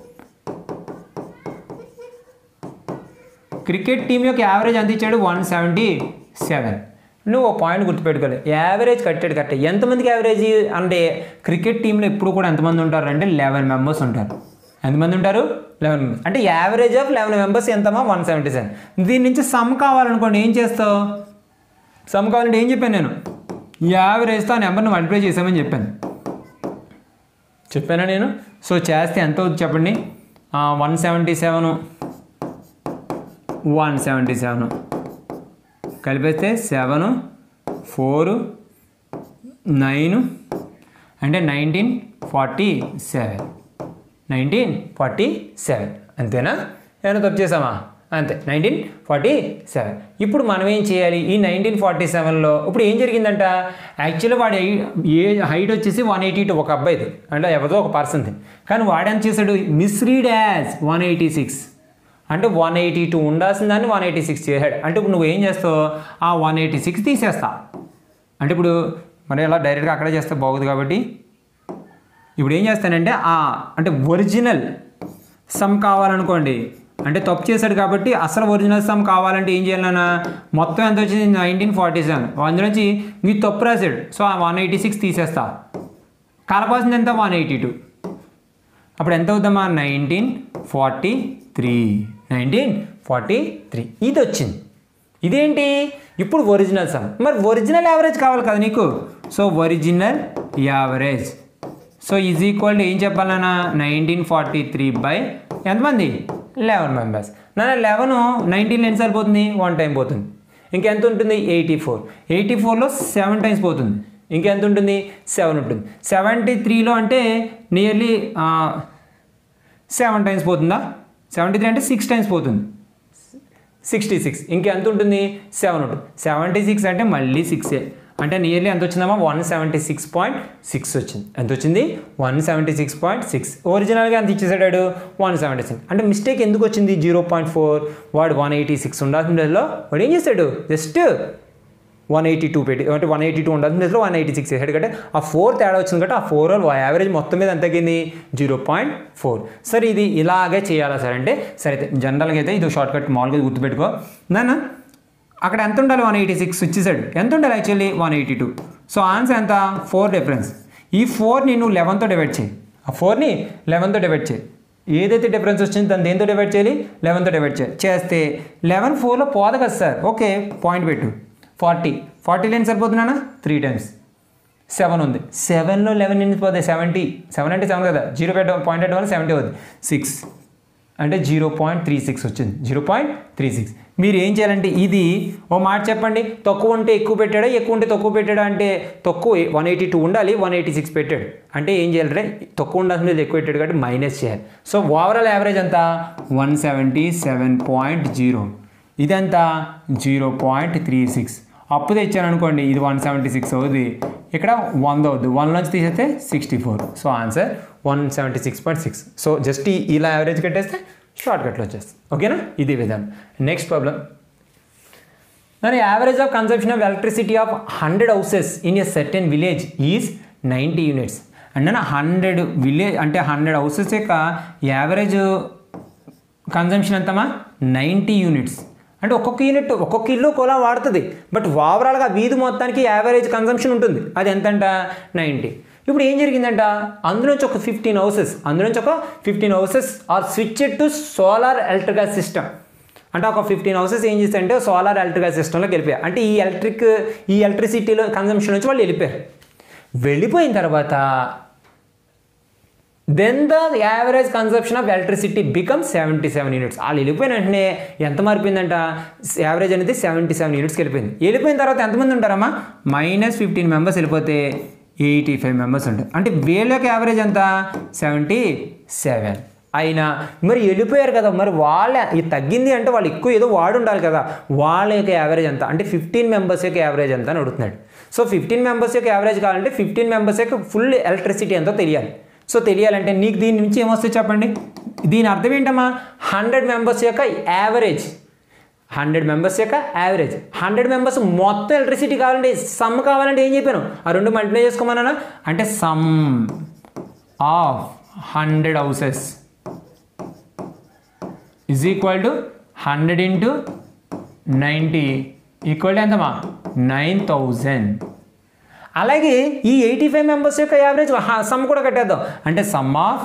cricket team యొక్క average ఎంత ఇచ్చాడు one seventy seven నువ్వు ఒక పాయింట్ గుర్తుపెట్టుకోవాలి యావరేజ్ కట్టాడు కట్టే ఎంతమందికి యావరేజ్ అంటే క్రికెట్ టీంలో ఎప్పుడు కూడా ఎంతమంది ఉంటారు అంటే లెవెన్ మెంబర్స్ ఉంటారు ఎంతమంది ఉంటారు లెవెన్ మెంబర్స్ అంటే యావరేజ్ ఆఫ్ లెవెన్ మెంబర్స్ ఎంతమా వన్ సెవెంటీ సెవెన్ దీని నుంచి సమ్ కావాలనుకోండి ఏం చేస్తావు సమ్ కావాలంటే ఏం చెప్పాను నేను యావరేజ్తో ఆ నెంబర్ని మల్టిప్లై చేసామని చెప్పాను చెప్పానా నేను సో చేస్తే ఎంత అవుతుంది చెప్పండి one seventy seven one seventy seven కలిపేస్తే సెవెన్ ఫోర్ నైన్ అంటే nineteen forty seven nineteen forty seven అంతేనా ఏమైనా తప్పు చేసామా అంతే నైన్టీన్ ఫార్టీ సెవెన్ ఇప్పుడు మనం ఏం చేయాలి ఈ నైన్టీన్ ఫార్టీ సెవెన్లో ఇప్పుడు ఏం జరిగిందంట యాక్చువల్లీ వాడి ఏ హైట్ వచ్చేసి వన్ ఎయిటీ టూ ఒక అబ్బాయిది అంటే ఎవరిదో ఒక పర్సన్ది కానీ వాడేం చేశాడు misread as one eighty six అంటే వన్ ఎయిటీ టూ ఉండాల్సిన దాన్ని వన్ ఎయిటీ సిక్స్ చేశాడు అంటే ఇప్పుడు నువ్వు ఏం చేస్తావు ఆ వన్ ఎయిటీ సిక్స్ తీసేస్తా అంటే ఇప్పుడు మరి ఎలా డైరెక్ట్గా అక్కడే చేస్తే బాగుంది కాబట్టి ఇప్పుడు ఏం చేస్తానంటే ఆ అంటే ఒరిజినల్ సమ్ కావాలనుకోండి అంటే తప్పు చేశాడు కాబట్టి అసలు ఒరిజినల్ సమ్ కావాలంటే ఏం చేయాలన్నా మొత్తం ఎంత వచ్చింది నైన్టీన్ ఫార్టీ సెవెన్ అందులోంచి మీ తప్పు రాశాడు సో ఆ వన్ ఎయిటీ సిక్స్ తీసేస్తా కలపాల్సింది ఎంత వన్ ఎయిటీ టూ అప్పుడు ఎంత అవుతామా nineteen forty three nineteen forty three ఇది వచ్చింది ఇదేంటి ఇప్పుడు ఒరిజినల్ సమ్ మరి ఒరిజినల్ యావరేజ్ కావాలి కదా నీకు so original average so is equal to ఏం చెప్పాలన్నా నైన్టీన్ ఫార్టీ త్రీ బై ఎంతమంది లెవెన్ మెంబర్స్ నా లెవెన్ నైన్టీన్ ఎన్నిసార్లు పోతుంది వన్ టైం పోతుంది ఇంకెంత ఉంటుంది ఎయిటీ ఫోర్ ఎయిటీ ఫోర్లో సెవెన్ టైమ్స్ పోతుంది ఇంకెంత ఉంటుంది సెవెన్ ఉంటుంది సెవెంటీ త్రీలో అంటే నియర్లీ సెవెన్ టైమ్స్ పోతుందా సెవెంటీ త్రీ అంటే సిక్స్ టైమ్స్ పోతుంది సిక్స్టీ సిక్స్ ఇంకెంత ఉంటుంది సెవెన్ ఉంటుంది సెవెంటీ సిక్స్ అంటే మళ్ళీ సిక్సే అంటే నియర్లీ ఎంత వచ్చిందమ్మా one seventy six point six వచ్చింది ఎంత వచ్చింది one seventy six point six ఒరిజినల్గా ఎంత ఇచ్చేసాడు వన్ సెవెంటీ సిక్స్ అంటే మిస్టేక్ ఎందుకు వచ్చింది జీరో పాయింట్ ఫోర్ వాడు వన్ ఎయిటీ సిక్స్ ఉండాల్సిన ప్లేస్లో వాడు ఏం చేశాడు జస్ట్ వన్ ఎయిటీ టూ పెట్టి అంటే వన్ ఎయిటీ టూ ఉండాల్సిన ప్లేస్లో వన్ ఎయిటీ సిక్స్ వేసాడు కాబట్టి ఆ ఫోర్ తేడా వచ్చింది కాబట్టి ఆ ఫోర్ యావరేజ్ మొత్తం మీద ఎంత తగ్గింది జీరో పాయింట్ ఫోర్ సరే ఇది ఇలాగే చేయాలా సార్ అంటే సరే అయితే జనరల్గా అయితే ఇది షార్ట్ కట్ మామూలుగా గుర్తుపెట్టుకో నాన్న అక్కడ ఎంత ఉండాలి వన్ ఎయిటీ సిక్స్ ఇచ్చేసాడు ఎంత ఉండాలి actually one eighty two so answer ఎంత ఫోర్ డిఫరెన్స్ ఈ ఫోర్ని నువ్వు లెవెన్తో డివైడ్ చేయి ఆ ఫోర్ని లెవెన్తో డివైడ్ చేయి ఏదైతే డిఫరెన్స్ వచ్చిందో దాన్ని దేంతో డివైడ్ చేయాలి లెవెన్తో డివైడ్ చేయాలి చేస్తే లెవెన్ ఫోర్లో పోదు కదా సార్ ఓకే పాయింట్ పెట్టు ఫార్టీ ఫార్టీ లైన్ సరిపోతున్నానా త్రీ టైమ్స్ సెవెన్ ఉంది సెవెన్లో లెవెన్ ఎన్ని పోతుంది సెవెంటీ సెవెన్ అంటే సెవెన్ కదా జీరో పెట్ట పాయింట్ ఎట్ వల్ల సెవెంటీ అవుతుంది సిక్స్ అంటే జీరో పాయింట్ త్రీ సిక్స్ వచ్చింది జీరో పాయింట్ త్రీ సిక్స్ మీరు ఏం చేయాలంటే ఇది ఓ మాట చెప్పండి తక్కువ ఉంటే ఎక్కువ పెట్టాడా ఎక్కువ ఉంటే తక్కువ పెట్టాడా అంటే తక్కువ వన్ ఎయిటీ టూ ఉండాలి వన్ ఎయిటీ సిక్స్ పెట్టాడు అంటే ఏం చేయాలంటే తక్కువ ఉండాల్సింది ఎక్కువ పెట్టాడు కాబట్టి మైనస్ చేయాలి సో ఓవరాల్ యావరేజ్ ఎంత one seventy seven point zero ఇదంతా జీరో పాయింట్ త్రీ సిక్స్ అప్పు తెచ్చాను అనుకోండి ఇది వన్ సెవెంటీ సిక్స్ అవుతుంది ఇక్కడ వంద అవుద్ది వన్ నుంచి తీసేస్తే sixty four so answer one seventy six point six so just ఇలా యావరేజ్ కట్టేస్తే షార్ట్ కట్లో వచ్చేస్తుంది ఓకేనా ఇది విధానం నెక్స్ట్ ప్రాబ్లం దాని average of consumption of electricity of hundred houses in a certain village is ninety units అంటే హండ్రెడ్ విలేజ్ అంటే హండ్రెడ్ హౌసెస్ యొక్క యావరేజ్ కన్జంప్షన్ ఎంతమా నైంటీ యూనిట్స్ అంటే ఒక్కొక్క యూనిట్ ఒక్కొక్క ఇల్లు కోలా వాడుతుంది బట్ ఓవరాల్గా వీధి మొత్తానికి యావరేజ్ కన్జంప్షన్ ఉంటుంది అది ఎంతంట నైంటీ ఇప్పుడు ఏం జరిగిందంట అందులోంచి ఒక ఫిఫ్టీన్ హౌసెస్ అందులోంచి ఒక fifteen houses are switched to solar electrical system అంటే ఒక ఫిఫ్టీన్ హౌసెస్ ఏం చేస్తాయంటే సోలార్ ఎలక్ట్రికల్ సిస్టంలోకి వెళ్ళిపోయాయి అంటే ఈ ఎలక్ట్రిక్ ఈ ఎలక్ట్రిసిటీలో కన్జంప్షన్ నుంచి వాళ్ళు వెళ్ళిపోయారు వెళ్ళిపోయిన తర్వాత then the average consumption of electricity become seventy seven units వాళ్ళు వెళ్ళిపోయిన వెంటనే ఎంత మారిపోయిందంట యావరేజ్ అనేది సెవెంటీ సెవెన్ యూనిట్స్కి వెళ్ళిపోయింది వెళ్ళిపోయిన తర్వాత ఎంతమంది ఉంటారమ్మా మైనస్ ఫిఫ్టీన్ మెంబర్స్ వెళ్ళిపోతే ఎయిటీ ఫైవ్ మెంబర్స్ ఉంటారు అంటే వీళ్ళ యొక్క యావరేజ్ ఎంత సెవెంటీ సెవెన్ అయినా మరి వెళ్ళిపోయారు కదా మరి వాళ్ళ ఇది తగ్గింది అంటే వాళ్ళు ఎక్కువ ఏదో వాడు ఉండాలి కదా వాళ్ళ యొక్క యావరేజ్ ఎంత అంటే ఫిఫ్టీన్ మెంబర్స్ యొక్క యావరేజ్ ఎంత అని అడుగుతున్నాడు సో ఫిఫ్టీన్ మెంబర్స్ యొక్క యావరేజ్ కావాలంటే ఫిఫ్టీన్ మెంబర్స్ యొక్క ఫుల్ ఎలక్ట్రిసిటీ ఎంతో తెలియాలి సో తెలియాలంటే నీకు దీని నుంచి ఏమొస్తుంది చెప్పండి దీని అర్థం ఏంటమ్మా హండ్రెడ్ మెంబర్స్ యొక్క యావరేజ్ హండ్రెడ్ మెంబర్స్ యొక్క యావరేజ్ హండ్రెడ్ మెంబర్స్ మొత్తం ఎలక్ట్రిసిటీ కావాలంటే సమ్ కావాలంటే ఏం చెప్పాను ఆ రెండు మల్టిప్లై చేసుకోమన్నా అంటే sum of hundred houses is equal to hundred into ninety equal to ఎంతమా నైన్ థౌజండ్ అలాగే ఈ ఎయిటీ ఫైవ్ మెంబర్స్ యొక్క యావరేజ్ సమ్ కూడా కట్టేద్దాం అంటే sum of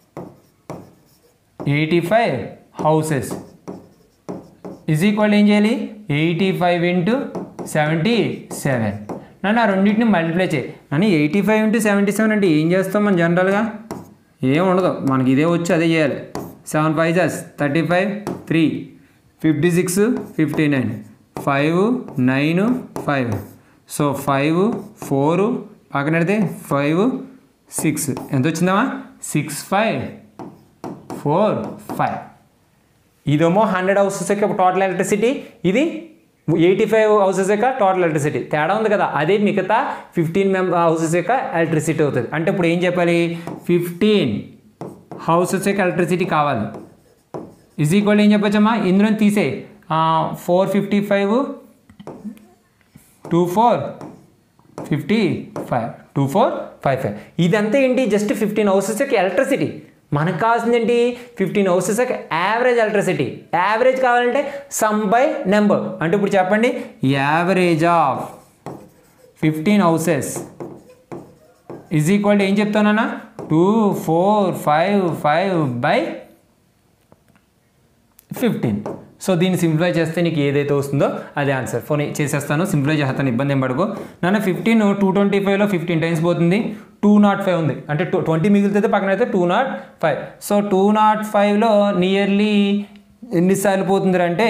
eighty five houses is equal ఏం చేయాలి eighty five into seventy seven నన్ను ఆ రెండింటిని మల్టిప్లై చేయి అని eighty five into seventy seven అంటే ఏం చేస్తాం మనం జనరల్గా ఏం ఉండదు మనకి ఇదే వచ్చి అదే చేయాలి సెవెన్ ఫైవ్ జస్ thirty five three fifty six fifty nine five nine five so five four పక్కన పెడితే ఫైవ్ సిక్స్ ఎంత వచ్చిందమ్మా సిక్స్ ఫైవ్ ఫోర్ ఫైవ్ ఇదేమో హండ్రెడ్ హౌసెస్ యొక్క టోటల్ ఎలక్ట్రిసిటీ ఇది ఎయిటీ ఫైవ్ హౌసెస్ యొక్క టోటల్ ఎలక్ట్రిసిటీ తేడా ఉంది కదా అదే మిగతా ఫిఫ్టీన్ మెంబర్ హౌసెస్ యొక్క ఎలక్ట్రిసిటీ అవుతుంది అంటే ఇప్పుడు ఏం చెప్పాలి ఫిఫ్టీన్ హౌసెస్ యొక్క ఎలక్ట్రిసిటీ కావాలి ఈజ్ ఈక్వల్ ఏం చెప్పొచ్చమ్మా ఇందులో తీసే four fifty five two four fifty five two four five five ఇదంతా ఏంటి జస్ట్ ఫిఫ్టీన్ హౌసెస్ యొక్క ఎలక్ట్రిసిటీ మనకు కావాల్సింది ఏంటి ఫిఫ్టీన్ హౌసెస్ యొక్క యావరేజ్ ఎలక్ట్రిసిటీ యావరేజ్ కావాలంటే సమ్ బై నెంబర్ అంటే ఇప్పుడు చెప్పండి average of fifteen houses is equal ఏం చెప్తానన్నా two four five five by fifteen so దీన్ని సింప్లిఫై చేస్తే నీకు ఏదైతే వస్తుందో అదే ఆన్సర్ ఫోన్ చేసేస్తాను సింప్లిఫై చేస్తాను ఇబ్బంది ఏం పడుకో నన్ను ఫిఫ్టీన్ టూ ట్వంటీ ఫైవ్లో ఫిఫ్టీన్ టైమ్స్ పోతుంది టూ నాట్ ఫైవ్ ఉంది అంటే టూ ట్వంటీ మిగిలితే పక్కన అయితే two nought five so two nought ఫైవ్లో నియర్లీ ఎన్నిసార్లు పోతుంది అంటే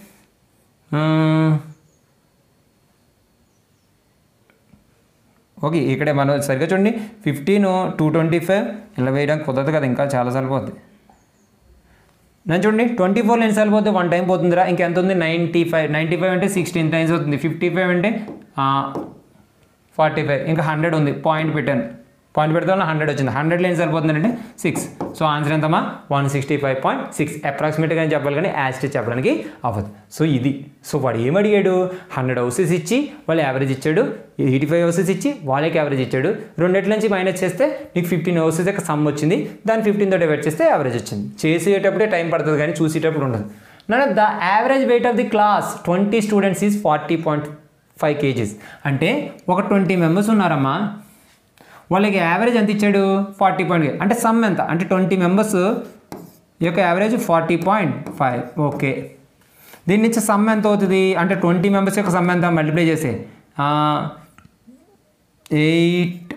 ఓకే ఇక్కడే మనం సరిగ్గా చూడండి ఫిఫ్టీన్ టూ ట్వంటీ ఫైవ్ ఇలా వేయడానికి కుదరదు కదా ఇంకా చాలాసార్లు పోతుంది నేను చూడండి ట్వంటీ ఫోర్లో ఎన్నిసార్లు పోతే వన్ టైం పోతుందిరా ఇంకెంత ఉంది నైంటీ ఫైవ్ నైంటీ ఫైవ్ అంటే సిక్స్టీన్ టైమ్స్ అవుతుంది ఫిఫ్టీ ఫైవ్ అంటే ఫార్టీ ఫైవ్ ఇంకా హండ్రెడ్ ఉంది పాయింట్ పెట్టాను పాయింట్ పెడితే వల్ల హండ్రెడ్ వచ్చింది హండ్రెడ్లో ఎన్ని సరిపోతుందంటే సిక్స్ సో ఆన్సర్ ఎంతమ్మా one sixty five point six అప్రాక్సిమేట్గా చెప్పాలి కానీ యాస్ట్ చెప్పడానికి అవ్వదు సో ఇది సో వాడు ఏం అడిగాడు హండ్రెడ్ హౌసెస్ ఇచ్చి వాళ్ళు యావరేజ్ ఇచ్చాడు ఎయిటీ ఫైవ్ హౌసెస్ ఇచ్చి వాళ్ళకి యావరేజ్ ఇచ్చాడు రెండిట్ల నుంచి మైనస్ చేస్తే నీకు ఫిఫ్టీన్ హౌసెస్ యొక్క సమ్ వచ్చింది దాన్ని ఫిఫ్టీన్తో డివైడ్ చేస్తే యావరేజ్ వచ్చింది చేసేటప్పుడే టైం పడుతుంది కానీ చూసేటప్పుడు ఉండదు నన్ను the average weight of the class twenty students is forty point five kgs అంటే ఒక ట్వంటీ మెంబర్స్ ఉన్నారమ్మా వాళ్ళకి యావరేజ్ ఎంత ఇచ్చాడు ఫార్టీ పాయింట్ అంటే సమ్ ఎంత అంటే ట్వంటీ మెంబర్స్ యొక్క average forty point five okay దీని నుంచి సమ్ ఎంత అవుతుంది అంటే ట్వంటీ మెంబర్స్ యొక్క సమ్ ఎంత మల్టిప్లై చేసే ఎయిట్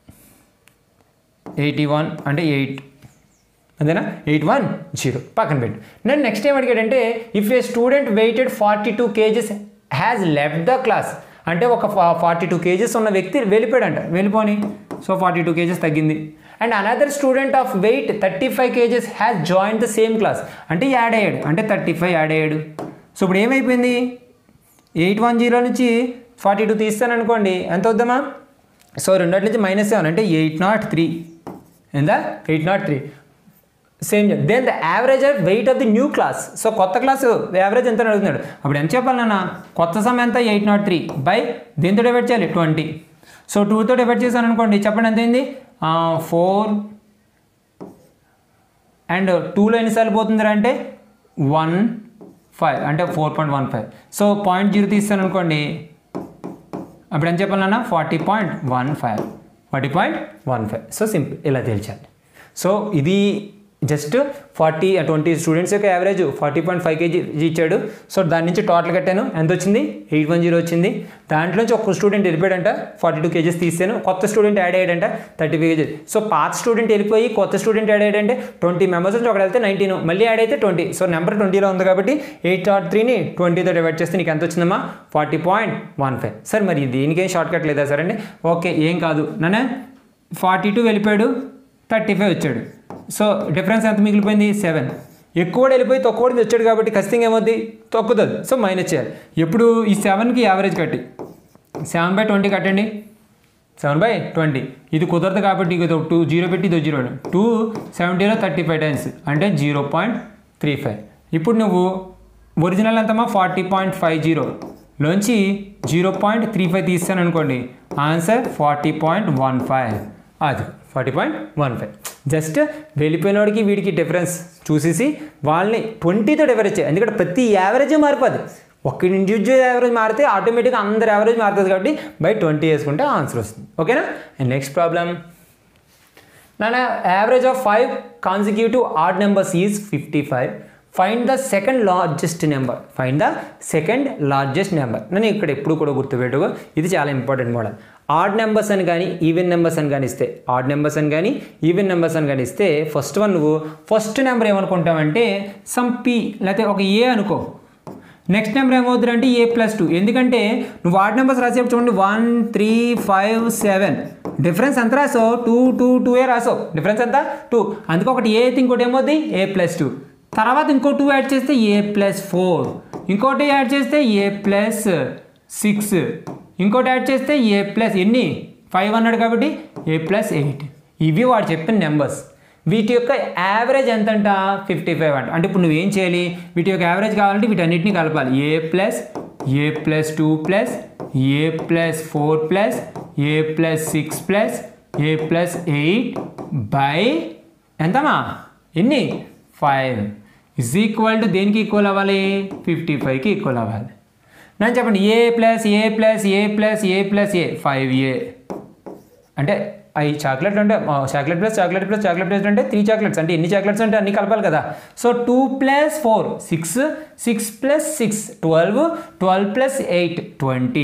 ఎయిటీ వన్ అంటే ఎయిట్ అంతేనా ఎయిట్ వన్ జీరో పక్కన పెట్టు నేను నెక్స్ట్ ఏం అడిగాడంటే if a student weighted forty two kgs has left the class అంటే ఒక ఫార్టీ టూ కేజెస్ ఉన్న వ్యక్తి వెళ్ళిపోయాడంట వెళ్ళిపోని సో ఫార్టీ టూ కేజెస్ తగ్గింది and another student of weight thirty five kgs has join the same class అంటే add అయ్యాడు అంటే థర్టీ ఫైవ్ యాడ్ అయ్యాడు సో ఇప్పుడు ఏమైపోయింది ఎయిట్ వన్ జీరో నుంచి ఫార్టీ టూ తీస్తాను అనుకోండి ఎంత వద్దామా సో రెండటి నుంచి మైనస్ సెవెన్ అంటే ఎయిట్ నాట్ త్రీ ఎందా eight nought three same then the average of weight of the new class so కొత్త క్లాస్ యావరేజ్ ఎంత అని అడుగుతున్నాడు అప్పుడు ఎంత చెప్పాలి నాన్న కొత్త సమయం ఎంత ఎయిట్ నాట్ త్రీ బై దీంతో డివైడ్ చేయాలి ట్వంటీ సో టూతో డివైడ్ చేశాను అనుకోండి చెప్పండి ఎంత అయింది ఫోర్ అండ్ టూలో ఎన్నిసార్లు పోతుందిరా అంటే వన్ ఫైవ్ అంటే four point one five so point zero తీస్తాను అనుకోండి అప్పుడు ఎంత చెప్పాలన్నా forty point one five forty point one five so simple ఇలా తేల్చాలి సో ఇది జస్ట్ ఫార్టీ ట్వంటీ స్టూడెంట్స్ యొక్క average forty point five kg ఇచ్చాడు సో దాని నుంచి టోటల్ కట్టాను ఎంత వచ్చింది ఎయిట్ వన్ జీరో వచ్చింది దాంట్లో నుంచి ఒక స్టూడెంట్ వెళ్ళిపోయాడంట ఫార్టీ టూ కేజీస్ తీసాను కొత్త స్టూడెంట్ యాడ్ అయ్యాడంట థర్టీ ఫైవ్ కేజీస్ సో పాత స్టూడెంట్ వెళ్ళిపోయి కొత్త స్టూడెంట్ యాడ్ అయ్యాడంటే ట్వంటీ మెంబర్స్ నుంచి ఒకటి వెళ్తే నైన్టీన్ మళ్ళీ యాడ్ అయితే ట్వంటీ సో నెంబర్ ట్వంటీలో ఉంది కాబట్టి ఎయిట్ నాట్ త్రీని ట్వంటీతో డివైడ్ చేస్తే నీకు ఎంత వచ్చిందమ్మా forty point one five sir మరి దీనికేం షార్ట్ కట్ లేదా సార్ అండి ఓకే ఏం కాదు నన్ను ఫార్టీ టూ వెళ్ళిపోయాడు థర్టీ ఫైవ్ వచ్చాడు సో డిఫరెన్స్ ఎంత మిగిలిపోయింది సెవెన్ ఎక్కువ వెళ్ళిపోయి తక్కువ వచ్చాడు కాబట్టి ఖచ్చితంగా ఏమవుద్ది తొక్కుతుంది సో మైనస్ చేయాలి ఎప్పుడు ఈ సెవెన్కి యావరేజ్ కట్టి సెవెన్ బై ట్వంటీ కట్టండి సెవెన్ బై ట్వంటీ ఇది కుదరదు కాబట్టి ఇది టూ జీరో పెట్టి ఇది జీరో టూ సెవెంటీలో థర్టీ ఫైవ్ టైమ్స్ అంటే జీరో పాయింట్ త్రీ ఫైవ్ ఇప్పుడు నువ్వు ఒరిజినల్ ఎంతమ్మా ఫార్టీ పాయింట్ ఫైవ్ జీరో లోంచి జీరో పాయింట్ త్రీ ఫైవ్ తీస్తాను అనుకోండి answer forty point one five అది forty point one five just వెళ్ళిపోయినోడికి వీడికి డిఫరెన్స్ చూసేసి వాళ్ళని ట్వంటీతో డిఫరెన్స్ చేయాలి ఎందుకంటే ప్రతి యావరేజ్ మారిపోద్ది ఒక్క ఇండివిజువల్ యావరేజ్ మారితే ఆటోమేటిక్గా అందరు యావరేజ్ మారుతుంది కాబట్టి బై ట్వంటీ వేసుకుంటే ఆన్సర్ వస్తుంది ఓకేనా అండ్ నెక్స్ట్ ప్రాబ్లం నాన్న average of five consecutive odd numbers is fifty five find the second largest number find the second largest number నేను ఇక్కడ ఎప్పుడు కూడా గుర్తుపెట్టుకో ఇది చాలా ఇంపార్టెంట్ మోడల్ ఆడ్ నెంబర్స్ అని కానీ ఈవెన్ నెంబర్స్ అని కానీ ఇస్తే ఆడ్ నెంబర్స్ అని కానీ ఈవెన్ నెంబర్స్ అని కానీ ఇస్తే ఫస్ట్ వన్ నువ్వు ఫస్ట్ నెంబర్ ఏమనుకుంటావంటే సమ్ పి లేకపోతే ఒక ఏ అనుకో నెక్స్ట్ నెంబర్ ఏమవుతుంది అంటే ఏ ప్లస్ టూ ఎందుకంటే నువ్వు వార్డ్ నెంబర్స్ రాసేప్పుడు చూడండి one three five seven difference ఎంత రాసావు టూ టూ టూ ఏ రాసావు డిఫరెన్స్ ఎంత టూ అందుకే ఒకటి ఏ అయితే ఇంకోటి ఏమవుద్ది ఏ ప్లస్ టూ తర్వాత ఇంకో టూ యాడ్ చేస్తే ఏ ప్లస్ ఫోర్ ఇంకోటి యాడ్ చేస్తే ఏ ప్లస్ సిక్స్ ఇంకోటి యాడ్ చేస్తే ఏ ప్లస్ ఎన్ని ఫైవ్ అన్నాడు కాబట్టి ఏ ప్లస్ ఎయిట్ ఇవి వాడు చెప్పిన నెంబర్స్ వీటి యొక్క యావరేజ్ ఎంత అంట ఫిఫ్టీ ఫైవ్ అంట అంటే ఇప్పుడు నువ్వేం చేయాలి వీటి యొక్క యావరేజ్ కావాలంటే వీటన్నిటిని కలపాలి A plus A plus two plus A plus four plus A plus six plus A plus eight by ఎంతమా ఎన్ని ఫైవ్ ఇజ్ ఈక్వల్ టు దేనికి ఈక్వల్ అవ్వాలి ఫిఫ్టీ ఫైవ్కి ఈక్వల్ అవ్వాలి నేను చెప్పండి A plus A plus A plus A plus A five A అంటే అవి చాక్లెట్ అంటే chocolate plus chocolate plus chocolate plus అంటే త్రీ చాక్లెట్స్ అంటే ఎన్ని చాక్లెట్స్ అంటే అన్ని కలపాలి కదా so two plus four six six plus six twelve twelve plus eight twenty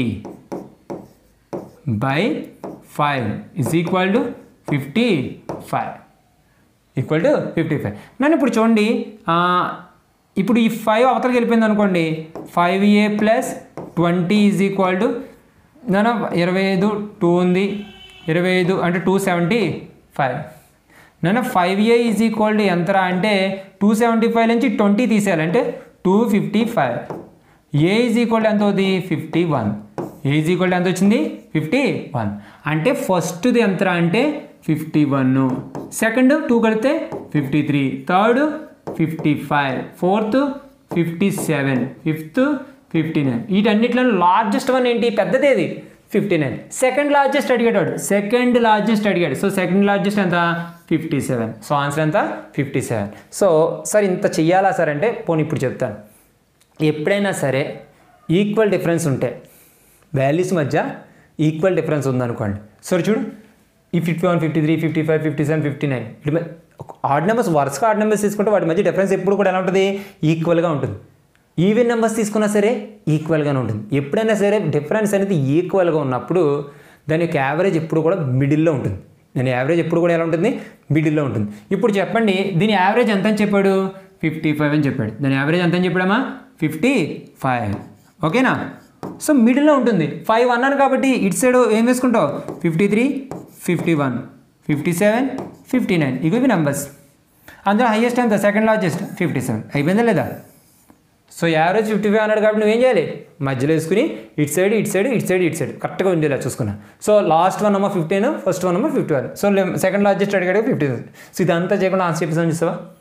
by five is equal to fifty five equal to fifty five నన్ను ఇప్పుడు చూడండి ఆ, ఇప్పుడు ఈ ఫైవ్ అవతలకి వెళ్ళిపోయింది అనుకోండి five a plus twenty is equal to నన్ను ఇరవై ఐదు టూ ఉంది ఇరవై ఐదు అంటే టూ సెవెంటీ ఫైవ్ నన్ను five a is equal to ఎంతరా అంటే టూ సెవెంటీ ఫైవ్ నుంచి ట్వంటీ తీసేయాలంటే two fifty five a is equal ఎంత అవుతుంది fifty one a is equal ఎంత వచ్చింది ఫిఫ్టీ వన్ అంటే ఫస్ట్ది ఎంతరా అంటే ఫిఫ్టీ వన్ సెకండ్ టూ కలిపితే fifty three third fifty five fourth fifty seven fifth fifty nine వీటన్నిటిలో లార్జెస్ట్ వన్ ఏంటి పెద్దదేది ఫిఫ్టీ నైన్ సెకండ్ లార్జెస్ట్ అడిగాడు సెకండ్ లార్జెస్ట్ అడిగాడు సో సెకండ్ లార్జెస్ట్ ఎంత ఫిఫ్టీ సెవెన్ సో ఆన్సర్ ఎంత ఫిఫ్టీ సెవెన్ సో సార్ ఇంత చెయ్యాలా సార్ అంటే పోనీ ఇప్పుడు చెప్తాను ఎప్పుడైనా సరే ఈక్వల్ డిఫరెన్స్ ఉంటే వాల్యూస్ మధ్య ఈక్వల్ డిఫరెన్స్ ఉందనుకోండి సరే చూడు ఈ fifty one fifty three fifty five fifty seven fifty nine ఇటు ఆడ్ నెంబర్స్ వరుసగా ఆడ్ నెంబర్స్ తీసుకుంటే వాటి మధ్య డిఫరెన్స్ ఎప్పుడు కూడా ఎలా ఉంటుంది ఈక్వల్గా ఉంటుంది ఈవెన్ నెంబర్స్ తీసుకున్నా సరే ఈక్వల్గానే ఉంటుంది ఎప్పుడైనా సరే డిఫరెన్స్ అనేది ఈక్వల్గా ఉన్నప్పుడు దాని యొక్క యావరేజ్ ఎప్పుడు కూడా మిడిల్లో ఉంటుంది దాని యావరేజ్ ఎప్పుడు కూడా ఎలా ఉంటుంది మిడిల్లో ఉంటుంది ఇప్పుడు చెప్పండి దీని యావరేజ్ ఎంత అని చెప్పాడు ఫిఫ్టీ ఫైవ్ అని చెప్పాడు దాని యావరేజ్ ఎంత అని చెప్పాడమ్మా ఫిఫ్టీ ఫైవ్ ఓకేనా సో మిడిల్లో ఉంటుంది ఫైవ్ అన్నాను కాబట్టి ఇటు సైడ్ ఏం వేసుకుంటావు fifty three fifty one fifty seven fifty nine ఇవి నెంబర్స్ అందులో హైయెస్ట్ ఎంత సెకండ్ లార్జెస్ట్ ఫిఫ్టీ సెవెన్ అయిపోయిందా లేదా సో యావరేజ్ ఫిఫ్టీ ఫైవ్ అన్నాడు కాబట్టి నువ్వేం చేయాలి మధ్యలో వేసుకుని ఇటు సైడ్ ఇటు సైడ్ ఇటు సైడ్ ఇటు సైడ్ కరెక్ట్గా ఉండేలా చూసుకున్నా సో లాస్ట్ వన్ అమ్మ ఫిఫ్టీన్ ఫస్ట్ వన్ అమ్మ fifty one so second largest అడిగాడు ఫిఫ్టీ సో ఇదంతా చేయకుండా ఆన్సర్ చెప్పేసాను చూసావా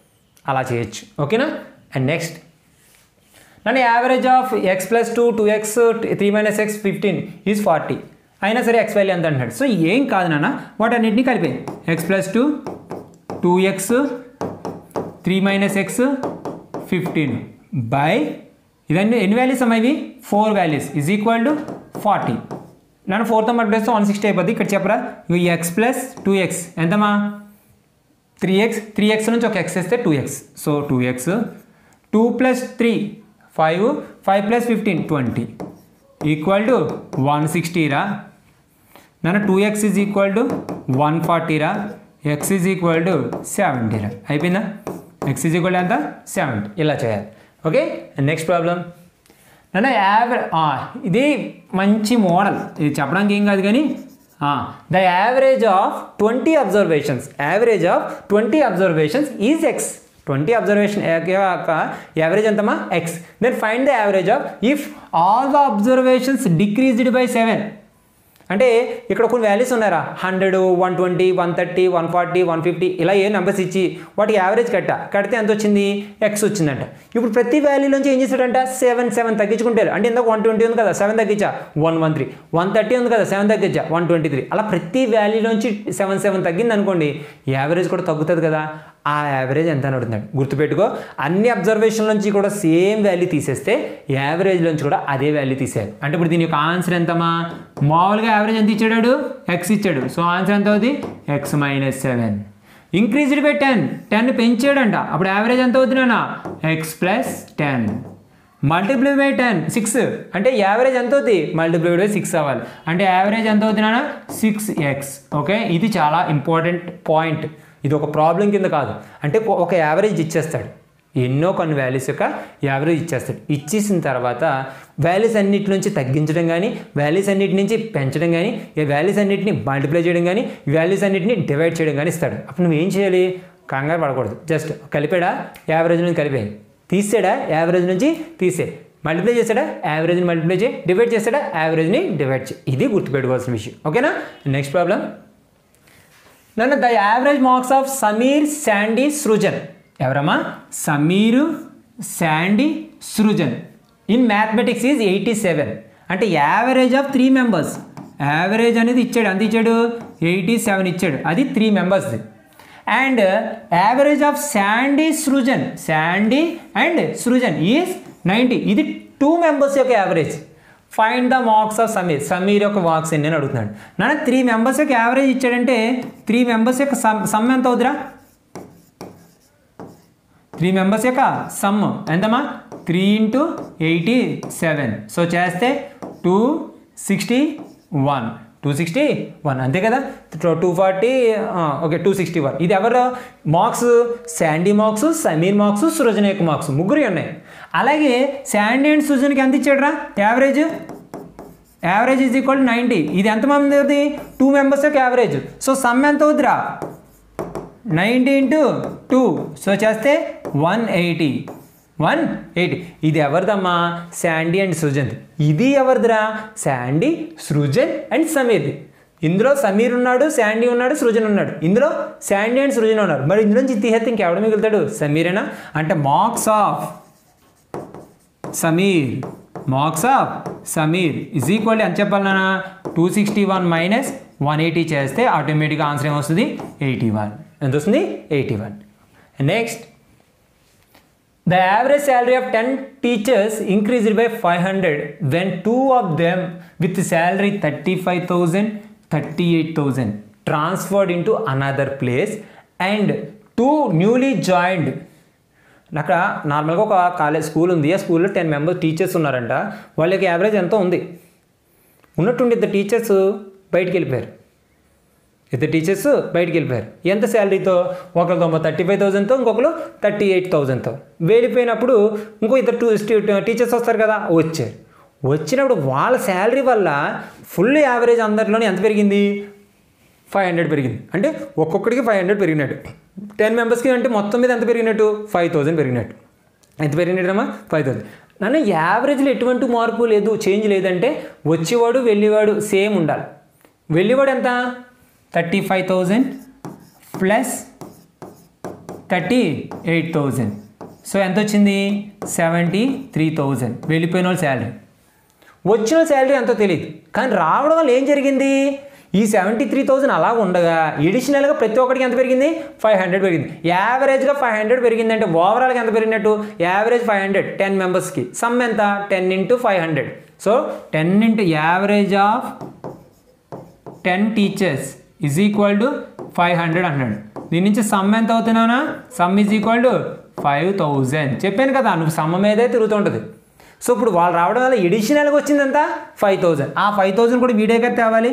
అలా చేయొచ్చు ఓకేనా అండ్ నెక్స్ట్ నన్ను average of x plus two two x three minus x fifteen is forty అయినా సరే ఎక్స్ వాల్యూ ఎంత అంటున్నాడు సో ఏం కాదు నాన్న వాటన్నిటిని కలిపాయి x plus two two x three minus x fifteen by ఇవన్నీ ఎన్ని వాల్యూస్ అమ్మా ఇవి four values is equal to forty నన్ను ఫోర్తో మల్టిప్లేస్తే వన్ సిక్స్టీ అయిపోద్ది ఇక్కడ చెప్పరా ఇవి ఎక్స్ ప్లస్ టూ ఎక్స్ ఎంతమా త్రీ ఎక్స్ త్రీ ఎక్స్ నుంచి ఒక ఎక్స్ వేస్తే two x so two X two plus three five five plus fifteen twenty equal to one sixty రా నన్ను two x is equal to one forty రా x is equal to seventy రా అయిపోయిందా x is equal ఎంత seventy ఇలా చేయాలి okay next problem నన్ను యావరే ఇది మంచి మోడల్ ఇది చెప్పడానికి ఏం కాదు కానీ the average of twenty observations average of twenty observations is x twenty observation average ఎంతమా x then find the average of if all the observations decreased by seven అంటే ఇక్కడ కొన్ని వాల్యూస్ ఉన్నారా hundred one twenty one thirty one forty one fifty ఇలా ఏ numbers ఇచ్చి వాటికి average కట్ట కడితే ఎంత వచ్చింది ఎక్స్ వచ్చిందంట ఇప్పుడు ప్రతి వాల్యూలోంచి ఏం చేశాడంట సెవెన్ సెవెన్ తగ్గించుకుంటారు అంటే ఇందాక వన్ ట్వంటీ ఉంది కదా సెవెన్ తగ్గించా one one three one thirty ఉంది కదా సెవెన్ తగ్గించా వన్ ట్వంటీ త్రీ అలా ప్రతి వాల్యూలోంచి సెవెన్ సెవెన్ తగ్గింది అనుకోండి యావరేజ్ కూడా తగ్గుతుంది కదా ఆ యావరేజ్ ఎంత అని అడుగుతున్నాడు గుర్తుపెట్టుకో అన్ని అబ్జర్వేషన్ నుంచి కూడా సేమ్ వాల్యూ తీసేస్తే యావరేజ్ నుంచి కూడా అదే వాల్యూ తీసేయాలి అంటే ఇప్పుడు దీని యొక్క ఆన్సర్ ఎంతమా మామూలుగా యావరేజ్ ఎంత ఇచ్చాడు ఎక్స్ ఇచ్చాడు సో ఆన్సర్ ఎంత అవుతుంది x minus seven increased by ten ten పెంచాడంట అప్పుడు యావరేజ్ ఎంత అవుతుంది నాన్న x plus ten multiply by ten six అంటే యావరేజ్ ఎంత అవుతుంది మల్టిప్లై బై సిక్స్ అవ్వాలి అంటే యావరేజ్ ఎంత అవుతుంది నాన్న సిక్స్ ఎక్స్ ఓకే ఇది చాలా ఇంపార్టెంట్ పాయింట్ ఇది ఒక ప్రాబ్లం కింద కాదు అంటే ఒక యావరేజ్ ఇచ్చేస్తాడు ఎన్నో కొన్ని వాల్యూస్ యొక్క యావరేజ్ ఇచ్చేస్తాడు ఇచ్చేసిన తర్వాత వాల్యూస్ అన్నిటి నుంచి తగ్గించడం కానీ వాల్యూస్ అన్నిటి నుంచి పెంచడం కానీ ఈ వాల్యూస్ అన్నిటిని మల్టిప్లై చేయడం కానీ ఈ వాల్యూస్ అన్నిటిని డివైడ్ చేయడం కానీ ఇస్తాడు అప్పుడు నువ్వు ఏం చేయాలి కంగారు పడకూడదు జస్ట్ కలిపాడా యావరేజ్ నుంచి కలిపేయి తీసాడా యావరేజ్ నుంచి తీసే మల్టిప్లై చేస్తాడా యావరేజ్ని మల్టిప్లై చేయి డివైడ్ చేస్తాడా యావరేజ్ని డివైడ్ చేయి ఇది గుర్తుపెట్టుకోవాల్సిన విషయం ఓకేనా నెక్స్ట్ ప్రాబ్లం నన్ను the average marks of Sameer Sandy Srujan ఎవరమ్మా Sameer Sandy Srujan in mathematics is eighty seven అంటే average of three members average అనేది ఇచ్చాడు అంత ఇచ్చాడు ఎయిటీ సెవెన్ ఇచ్చాడు అది త్రీ మెంబర్స్ది and average of Sandy Srujan Sandy and Srujan is ninety ఇది టూ మెంబర్స్ యొక్క average find the marks of Sameer Sameer యొక్క మార్క్స్ ఎన్ని అని అడుగుతున్నాడు నాన్న త్రీ మెంబర్స్ యొక్క యావరేజ్ ఇచ్చాడంటే త్రీ మెంబర్స్ యొక్క సమ్ సమ్ ఎంత అవుతురా త్రీ మెంబర్స్ యొక్క సమ్ ఎంతమ్మా three into eighty seven so చేస్తే two sixty one two sixty one అంతే కదా two forty okay two sixty one ఇది ఎవరు marks Sandy marks Sameer marks Srujana యొక్క మార్క్స్ ముగ్గురు ఉన్నాయి అలాగే శాండీ అండ్ సృజన్కి ఎంత ఇచ్చాడురా average average is equal ninety ఇది ఎంతమంది అవుతుంది టూ మెంబర్స్ యొక్క యావరేజ్ సో సమ్ ఎంత అవుతుందిరా నైంటీ ఇంటూ టూ సో చేస్తే వన్ ఎయిటీ వన్ ఎయిటీ ఇది ఎవరిదమ్మా శాండీ అండ్ సృజన్ ఇది ఎవరిదిరా శాండీ సృజన్ అండ్ సమీర్ ఇందులో సమీర్ ఉన్నాడు శాండీ ఉన్నాడు సృజన్ ఉన్నాడు ఇందులో శాండీ అండ్ సృజన్ ఉన్నారు మరి ఇందులో నుంచి తీసేస్తే ఇంకెవడ మిగులుతాడు సమీరేనా అంటే marks of Sameer marks of Sameer is equal ఎంత చెప్పాలన్నా two sixty one minus one eighty చేస్తే ఆటోమేటిక్గా ఆన్సర్ ఏమొస్తుంది ఎయిటీ వన్ ఎంత వస్తుంది eighty one next the average salary of ten teachers increased by five hundred when two of them with salary thirty five thousand thirty eight thousand transferred into another place and two newly joined అక్కడ నార్మల్గా ఒక college school ఉంది ఆ స్కూల్లో ten members teachers ఉన్నారంట వాళ్ళకి average ఎంతో ఉంది ఉన్నట్టుండి ఇద్దరు టీచర్స్ బయటికి వెళ్ళిపోయారు ఇద్దరు టీచర్స్ బయటికి వెళ్ళిపోయారు ఎంత శాలరీతో ఒకరు తొంభై థర్టీ ఫైవ్ థౌసండ్తో ఇంకొకరు థర్టీ ఎయిట్ థౌసండ్తో వెళ్ళిపోయినప్పుడు ఇంకో ఇద్దరు టూ టీచర్స్ వస్తారు కదా వచ్చారు వచ్చినప్పుడు వాళ్ళ శాలరీ వల్ల ఫుల్ యావరేజ్ అందరిలోనే ఎంత పెరిగింది ఫైవ్ హండ్రెడ్ పెరిగింది అంటే ఒక్కొక్కడికి ఫైవ్ హండ్రెడ్ పెరిగినట్టు టెన్ మెంబర్స్కి అంటే మొత్తం మీద ఎంత పెరిగినట్టు ఫైవ్ థౌసండ్ పెరిగినట్టు ఎంత పెరిగినట్టమ్మా ఫైవ్ థౌసండ్ నన్ను యావరేజ్లో ఎటువంటి మార్పు లేదు చేంజ్ లేదంటే వచ్చేవాడు వెళ్ళేవాడు సేమ్ ఉండాలి వెళ్ళేవాడు ఎంత thirty five thousand plus thirty eight thousand so ఎంత వచ్చింది సెవెంటీ త్రీ థౌజండ్ వెళ్ళిపోయిన వాళ్ళ శాలరీ వచ్చిన శాలరీ ఎంతో తెలియదు కానీ రావడం వల్ల ఏం జరిగింది ఈ సెవెంటీ త్రీ థౌజండ్ అలా ఉండగా ఎడిషనల్గా ప్రతి ఒక్కడికి ఎంత పెరిగింది ఫైవ్ హండ్రెడ్ పెరిగింది యావరేజ్గా ఫైవ్ హండ్రెడ్ పెరిగింది అంటే ఓవరాల్గా ఎంత పెరిగినట్టు యావరేజ్ ఫైవ్ హండ్రెడ్ టెన్ మెంబర్స్కి సమ్ ఎంత ten into five hundred so ten into average of ten teachers is equal to five hundred అంటున్నాడు దీని నుంచి సమ్ ఎంత అవుతున్నావునా sum is equal to five thousand చెప్పాను కదా నువ్వు సమ్ మీదే తిరుగుతుంటుంది సో ఇప్పుడు వాళ్ళు రావడం వల్ల ఎడిషనల్గా వచ్చిందంతా ఫైవ్ థౌజండ్ ఆ ఫైవ్ థౌజండ్ కూడా వీడియో కదా తేవాలి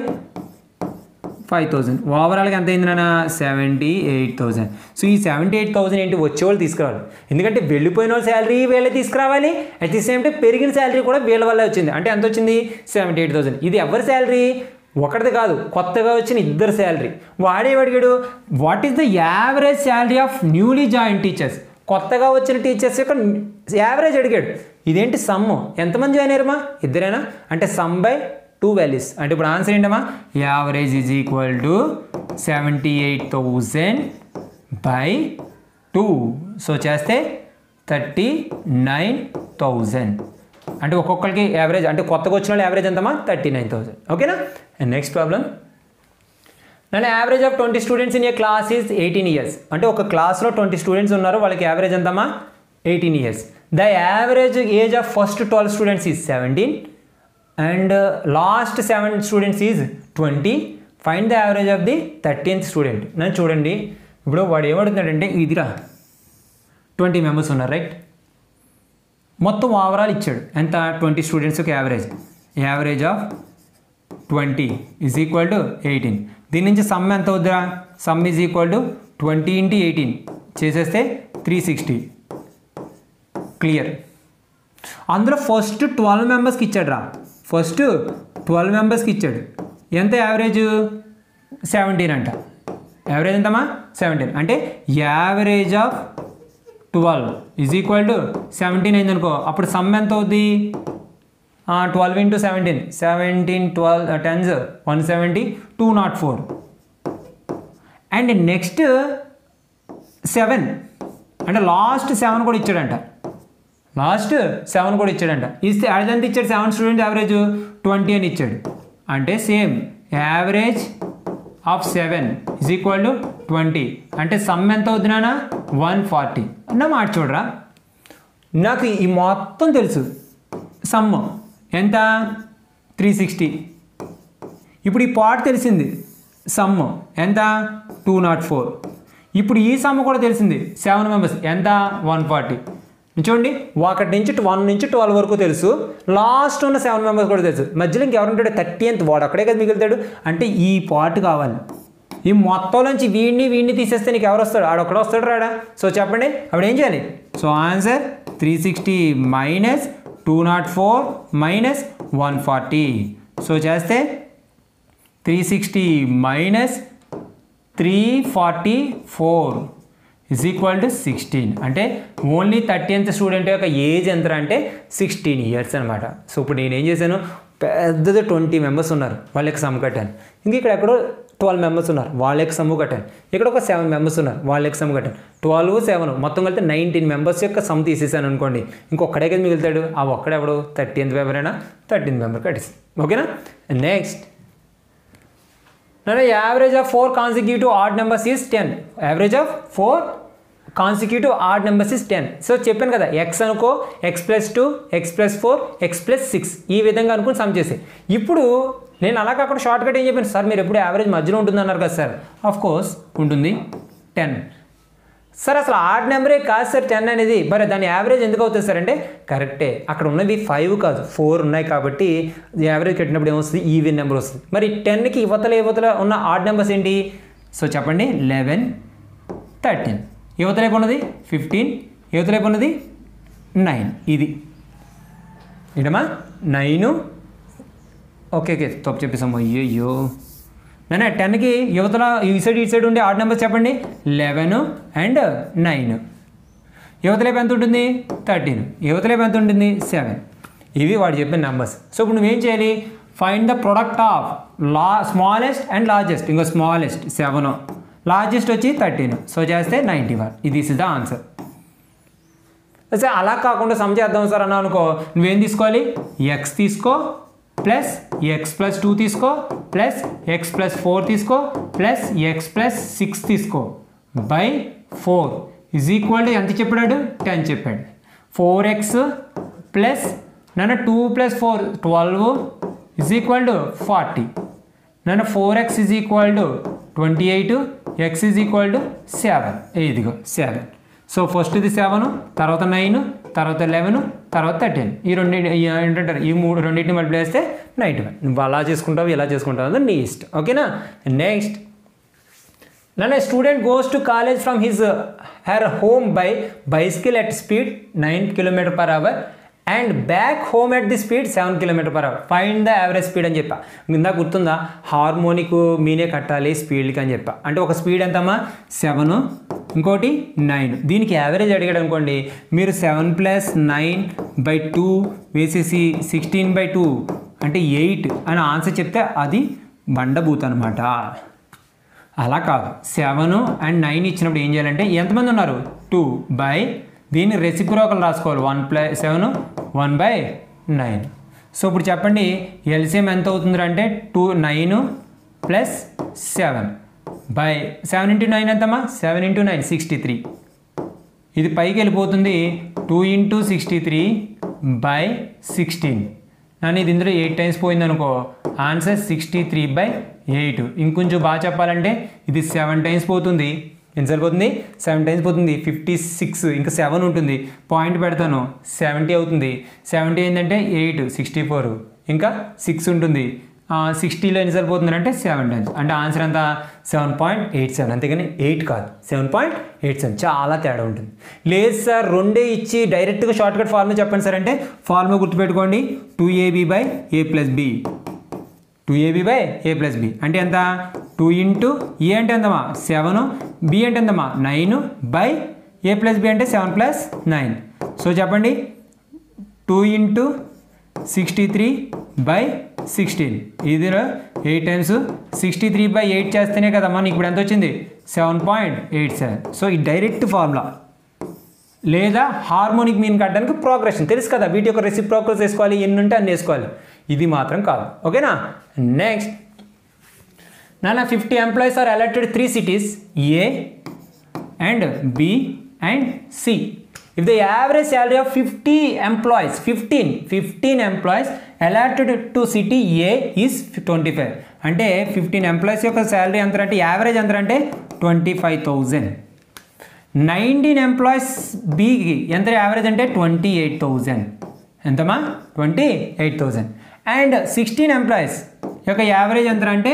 ఫైవ్ థౌజండ్ ఓవరాల్గా ఎంత అయింది నాన్న సెవెంటీ ఎయిట్ థౌజండ్ సో ఈ సెవెంటీ ఎయిట్ థౌసండ్ ఏంటి వచ్చేవాళ్ళు తీసుకురావాలి ఎందుకంటే వెళ్ళిపోయిన వాళ్ళ శాలరీ వీళ్ళే తీసుకురావాలి అట్ ది సేమ్ టైం పెరిగిన శాలరీ కూడా వీళ్ళ వల్లే వచ్చింది అంటే ఎంత వచ్చింది సెవెంటీ ఎయిట్ థౌసండ్ ఇది ఎవరి శాలరీ ఒకటిది కాదు కొత్తగా వచ్చిన ఇద్దరు శాలరీ వాడే అడిగాడు what is the average salary of newly join teachers కొత్తగా వచ్చిన టీచర్స్ యొక్క యావరేజ్ అడిగాడు ఇదేంటి సమ్ ఎంతమంది జాయిన్ అయ్యారమ్మా ఇద్దరేనా అంటే సమ్ బై టూ వాల్యూస్ అంటే ఇప్పుడు ఆన్సర్ ఏంటమ్మా average is equal to seventy eight thousand by two so చేస్తే థర్టీ నైన్ థౌజండ్ అంటే ఒక్కొక్కరికి యావరేజ్ అంటే కొత్తగా వచ్చిన వాళ్ళు యావరేజ్ ఎంతమా థర్టీ నైన్ థౌజండ్ ఓకేనా అండ్ నెక్స్ట్ ప్రాబ్లం నన్ను average of twenty students in a class is eighteen years అంటే ఒక క్లాస్లో ట్వంటీ స్టూడెంట్స్ ఉన్నారు వాళ్ళకి యావరేజ్ ఎంతమ్మా eighteen years the average age of first twelve students is seventeen and last seven students is twenty find the average of the thirteenth student నన్ను చూడండి ఇప్పుడు వాడు ఏమడుతున్నాడంటే ఇదిరా ట్వంటీ మెంబర్స్ ఉన్నారు రైట్ మొత్తం ఓవరాల్ ఇచ్చాడు ఎంత ట్వంటీ స్టూడెంట్స్కి average average of twenty is equal to eighteen దీని నుంచి సమ్ ఎంత అవుద్దా sum is equal to twenty into eighteen చేసేస్తే త్రీ సిక్స్టీ క్లియర్ అందులో ఫస్ట్ ట్వెల్వ్ మెంబర్స్కి ఇచ్చాడు రా ఫస్ట్ ట్వెల్వ్ మెంబర్స్కి ఇచ్చాడు ఎంత యావరేజ్ సెవెంటీన్ అంట యావరేజ్ ఎంతమ్మా సెవెంటీన్ అంటే average of twelve is equal to seventeen అయింది అనుకో అప్పుడు సమ్ ఎంత అవుద్ది twelve into seventeen seventeen twelve tens one seventy two nought four and next seven అంటే లాస్ట్ సెవెన్ కూడా ఇచ్చాడంట లాస్ట్ సెవెన్ కూడా ఇచ్చాడంట ఇస్తే అదంతా ఇచ్చాడు సెవెన్ స్టూడెంట్ యావరేజ్ ట్వంటీ అని ఇచ్చాడు అంటే same average of seven is equal to twenty అంటే సమ్ ఎంత అవుతున్నానా వన్ ఫార్టీ నా మాట చూడరా నాకు ఈ మొత్తం తెలుసు సమ్ ఎంత త్రీ సిక్స్టీ ఇప్పుడు ఈ పార్ట్ తెలిసింది సమ్ ఎంత టూ నాట్ ఫోర్ ఇప్పుడు ఈ సమ్ కూడా తెలిసింది సెవెన్ మెంబర్స్ ఎంత వన్ ఫార్టీ చూడండి ఒకటి నుంచి వన్ నుంచి ట్వెల్వ్ వరకు తెలుసు లాస్ట్ ఉన్న సెవెన్ మెంబర్స్ కూడా తెలుసు మధ్యలో ఇంకెవరు ఉంటాడు థర్టీ ఎంత వాడు అక్కడే కదా మిగులుతాడు అంటే ఈ పార్ట్ కావాలి ఈ మొత్తం నుంచి వీడిని వీడిని తీసేస్తే నీకు ఎవరు వస్తాడు ఆడొక్కడ వస్తాడు రాడా సో చెప్పండి అప్పుడు ఏం చేయాలి so answer three sixty minus two nought four minus one forty so చేస్తే three sixty minus three forty four is equal to sixteen అంటే ఓన్లీ థర్టీన్త్ స్టూడెంట్ యొక్క ఏజ్ ఎంత అంటే సిక్స్టీన్ ఇయర్స్ అనమాట సో ఇప్పుడు నేను ఏం చేశాను పెద్దది ట్వంటీ మెంబర్స్ ఉన్నారు వాళ్ళకి సమ్ కట్టాను ఇంక ఇక్కడ ఎక్కడో ట్వెల్వ్ మెంబర్స్ ఉన్నారు వాళ్ళకి సమ్ము కట్టాను ఇక్కడ ఒక సెవెన్ మెంబర్స్ ఉన్నారు వాళ్ళకి సమ్ కట్టాను ట్వెల్వ్ సెవెన్ మొత్తం కలిపితే నైన్టీన్ మెంబర్స్ యొక్క సమ్ తీసేసాను అనుకోండి ఇంకొక్కడే కదా మిగులుతాడు ఆ ఒక్కడెవడు థర్టీన్త్ మెంబర్ అయినా థర్టీన్త్ మెంబర్ కట్టేసి ఓకేనా next Now, average of four consecutive odd numbers is 10. Average of four consecutive odd numbers is 10. So చెప్పాను కదా ఎక్స్ అనుకో x plus two x plus four x plus six ఈ విధంగా అనుకుని some చేసి ఇప్పుడు నేను అలా కాకుండా షార్ట్ కట్ ఏం చెప్పాను సార్ మీరు ఎప్పుడు యావరేజ్ మధ్యలో ఉంటుంది అన్నారు కదా సార్ ఆఫ్ కోర్స్ ఉంటుంది టెన్ సార్ అసలు ఆడ్ నెంబరే కాదు సార్ టెన్ అనేది మరి దాని యావరేజ్ ఎందుకు అవుతుంది సార్ అంటే కరెక్టే అక్కడ ఉన్నది ఫైవ్ కాదు ఫోర్ ఉన్నాయి కాబట్టి యావరేజ్ కట్టినప్పుడు ఏమొస్తుంది ఈవెన్ నెంబర్ వస్తుంది మరి టెన్కి యువతల యువతల ఉన్న ఆడ్ నెంబర్స్ ఏంటి సో చెప్పండి లెవెన్ థర్టీన్ యువతల వైపు ఉన్నది ఫిఫ్టీన్ యువతల వైపు ఉన్నది నైన్ ఇది ఏంటమ్మా నైను ఓకే ఓకే తప్పు చెప్పేసాము అయ్యో నాన్న టెన్కి యువతల ఈ సైడ్ ఈ సైడ్ ఉండే ఆడ్ నెంబర్స్ చెప్పండి లెవెన్ అండ్ నైన్ యువతలేపు ఎంత ఉంటుంది థర్టీన్ యువతలేపు ఎంత ఉంటుంది సెవెన్ ఇవి వాడు చెప్పిన నెంబర్స్ సో ఇప్పుడు నువ్వేం చేయాలి ఫైండ్ ద ప్రొడక్ట్ ఆఫ్ లా స్మాలెస్ట్ అండ్ లార్జెస్ట్ ఇంకో స్మాలెస్ట్ సెవెన్ లార్జెస్ట్ వచ్చి థర్టీన్ సో చేస్తే నైంటీ వన్ ఇది ఇస్ ద ఆన్సర్ సార్ అలా కాకుండా సమ్ చేద్దాం సార్ అన్నావు అనుకో నువ్వేం తీసుకోవాలి ఎక్స్ తీసుకో ప్లస్ ఎక్స్ ప్లస్ టూ తీసుకో ప్లస్ ఎక్స్ ప్లస్ ఫోర్ తీసుకో ప్లస్ ఎక్స్ ప్లస్ సిక్స్ తీసుకో by four is equal to ఎంత చెప్పాడు టెన్ చెప్పాడు ఫోర్ ఎక్స్ ప్లస్ నన్ను two plus four twelve is equal to forty నన్ను four x is equal to twenty eight x is equal to seven ఇదిగో seven so first ఇది seven తర్వాత nine తర్వాత eleven తర్వాత థర్టీన్ ఈ రెండు ఏంటంటారు ఈ మూడు రెండింటిని మల్టిప్లై చేస్తే నైట్ వన్ నువ్వు అలా చేసుకుంటావు ఇలా చేసుకుంటావు అది నీ ఇష్టం ఓకేనా నెక్స్ట్ నన్ను student goes to college from his her home by bicycle at speed nine kilometer per hour and back home at the speed seven kilometer per hour find the average speed అని చెప్పా ఇందా గుర్తుందా harmonic మీనే కట్టాలి స్పీడ్కి అని చెప్పా అంటే ఒక speed ఎంతమ్మా సెవెన్ ఇంకోటి నైన్ దీనికి యావరేజ్ అడిగాడు అనుకోండి మీరు seven plus nine by two వేసేసి సిక్స్టీన్ బై టూ అంటే ఎయిట్ అని ఆన్సర్ చెప్తే అది బండబూత్ అనమాట అలా కాదు సెవెన్ అండ్ నైన్ ఇచ్చినప్పుడు ఏం చేయాలంటే ఎంతమంది ఉన్నారు టూ బై దీన్ని రెసిప్రోకల్ రాసుకోవాలి one plus seven one by nine so ఇప్పుడు చెప్పండి ఎల్సిఎం ఎంత అవుతుంది అంటే two nine plus seven by seven into nine ఎంతమ్మా seven into nine sixty three ఇది పైకి వెళ్ళిపోతుంది two into sixty three by sixteen కానీ ఇది ఇందులో ఎయిట్ టైమ్స్ పోయింది అనుకో answer sixty three by eight ఇంకొంచెం బాగా చెప్పాలంటే ఇది సెవెన్ టైమ్స్ పోతుంది ఎన్నిసార్లు పోతుంది సెవెన్ టైమ్స్ పోతుంది ఫిఫ్టీ సిక్స్ ఇంకా సెవెన్ ఉంటుంది పాయింట్ పెడతాను సెవెంటీ అవుతుంది సెవెంటీ ఏంటంటే ఎయిట్ సిక్స్టీ ఫోర్ ఇంకా సిక్స్ ఉంటుంది సిక్స్టీలో ఎన్నిసార్లు పోతుంది అంటే సెవెన్ టైమ్స్ అంటే ఆన్సర్ ఎంత సెవెన్ పాయింట్ ఎయిట్ సెవెన్ అంతేగాని ఎయిట్ కాదు సెవెన్ పాయింట్ ఎయిట్ సెవెన్ చాలా తేడా ఉంటుంది లేదు సార్ రెండే ఇచ్చి డైరెక్ట్గా షార్ట్ కట్ ఫార్ములా చెప్పండి సార్ అంటే ఫార్ములా గుర్తుపెట్టుకోండి two A B by A plus B two A B by A plus B అంటే ఎంత టూ ఇంటూ ఏ అంటే ఎంతమా సెవెన్ బి అంటే ఎంతమా nine by A plus B అంటే సెవెన్ ప్లస్ నైన్ సో చెప్పండి two into sixty three by sixteen ఇది eight times sixty three by eight చేస్తేనే కదమ్మా నీకు ఇప్పుడు ఎంత వచ్చింది seven point eight seven so ఈ డైరెక్ట్ ఫార్ములా లేదా హార్మోనిక్ మీన్ కట్టడానికి ప్రోగ్రెషన్ తెలుసు కదా వీటి యొక్క రెసిప్రోకల్స్ వేసుకోవాలి ఎన్ని ఉంటే అన్ని వేసుకోవాలి ఇది మాత్రం కాదు ఓకేనా నెక్స్ట్ నాన్న fifty employees are alerted three cities A and B and C if the average salary of fifty employees fifteen fifteen employees allotted to city A is twenty five అంటే ఫిఫ్టీన్ ఎంప్లాయీస్ యొక్క salary ఎంత అంటే average ఎంత అంటే twenty five thousand nineteen employees బికి ఎంత average అంటే twenty eight thousand ఎంతమా twenty eight thousand and sixteen employees యొక్క యావరేజ్ ఎంత అంటే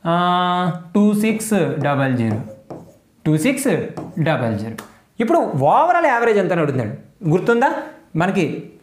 two six double zero two six double zero ఇప్పుడు ఓవరాల్ యావరేజ్ ఎంత అని అడుగుతున్నాడు గుర్తుందా మనకి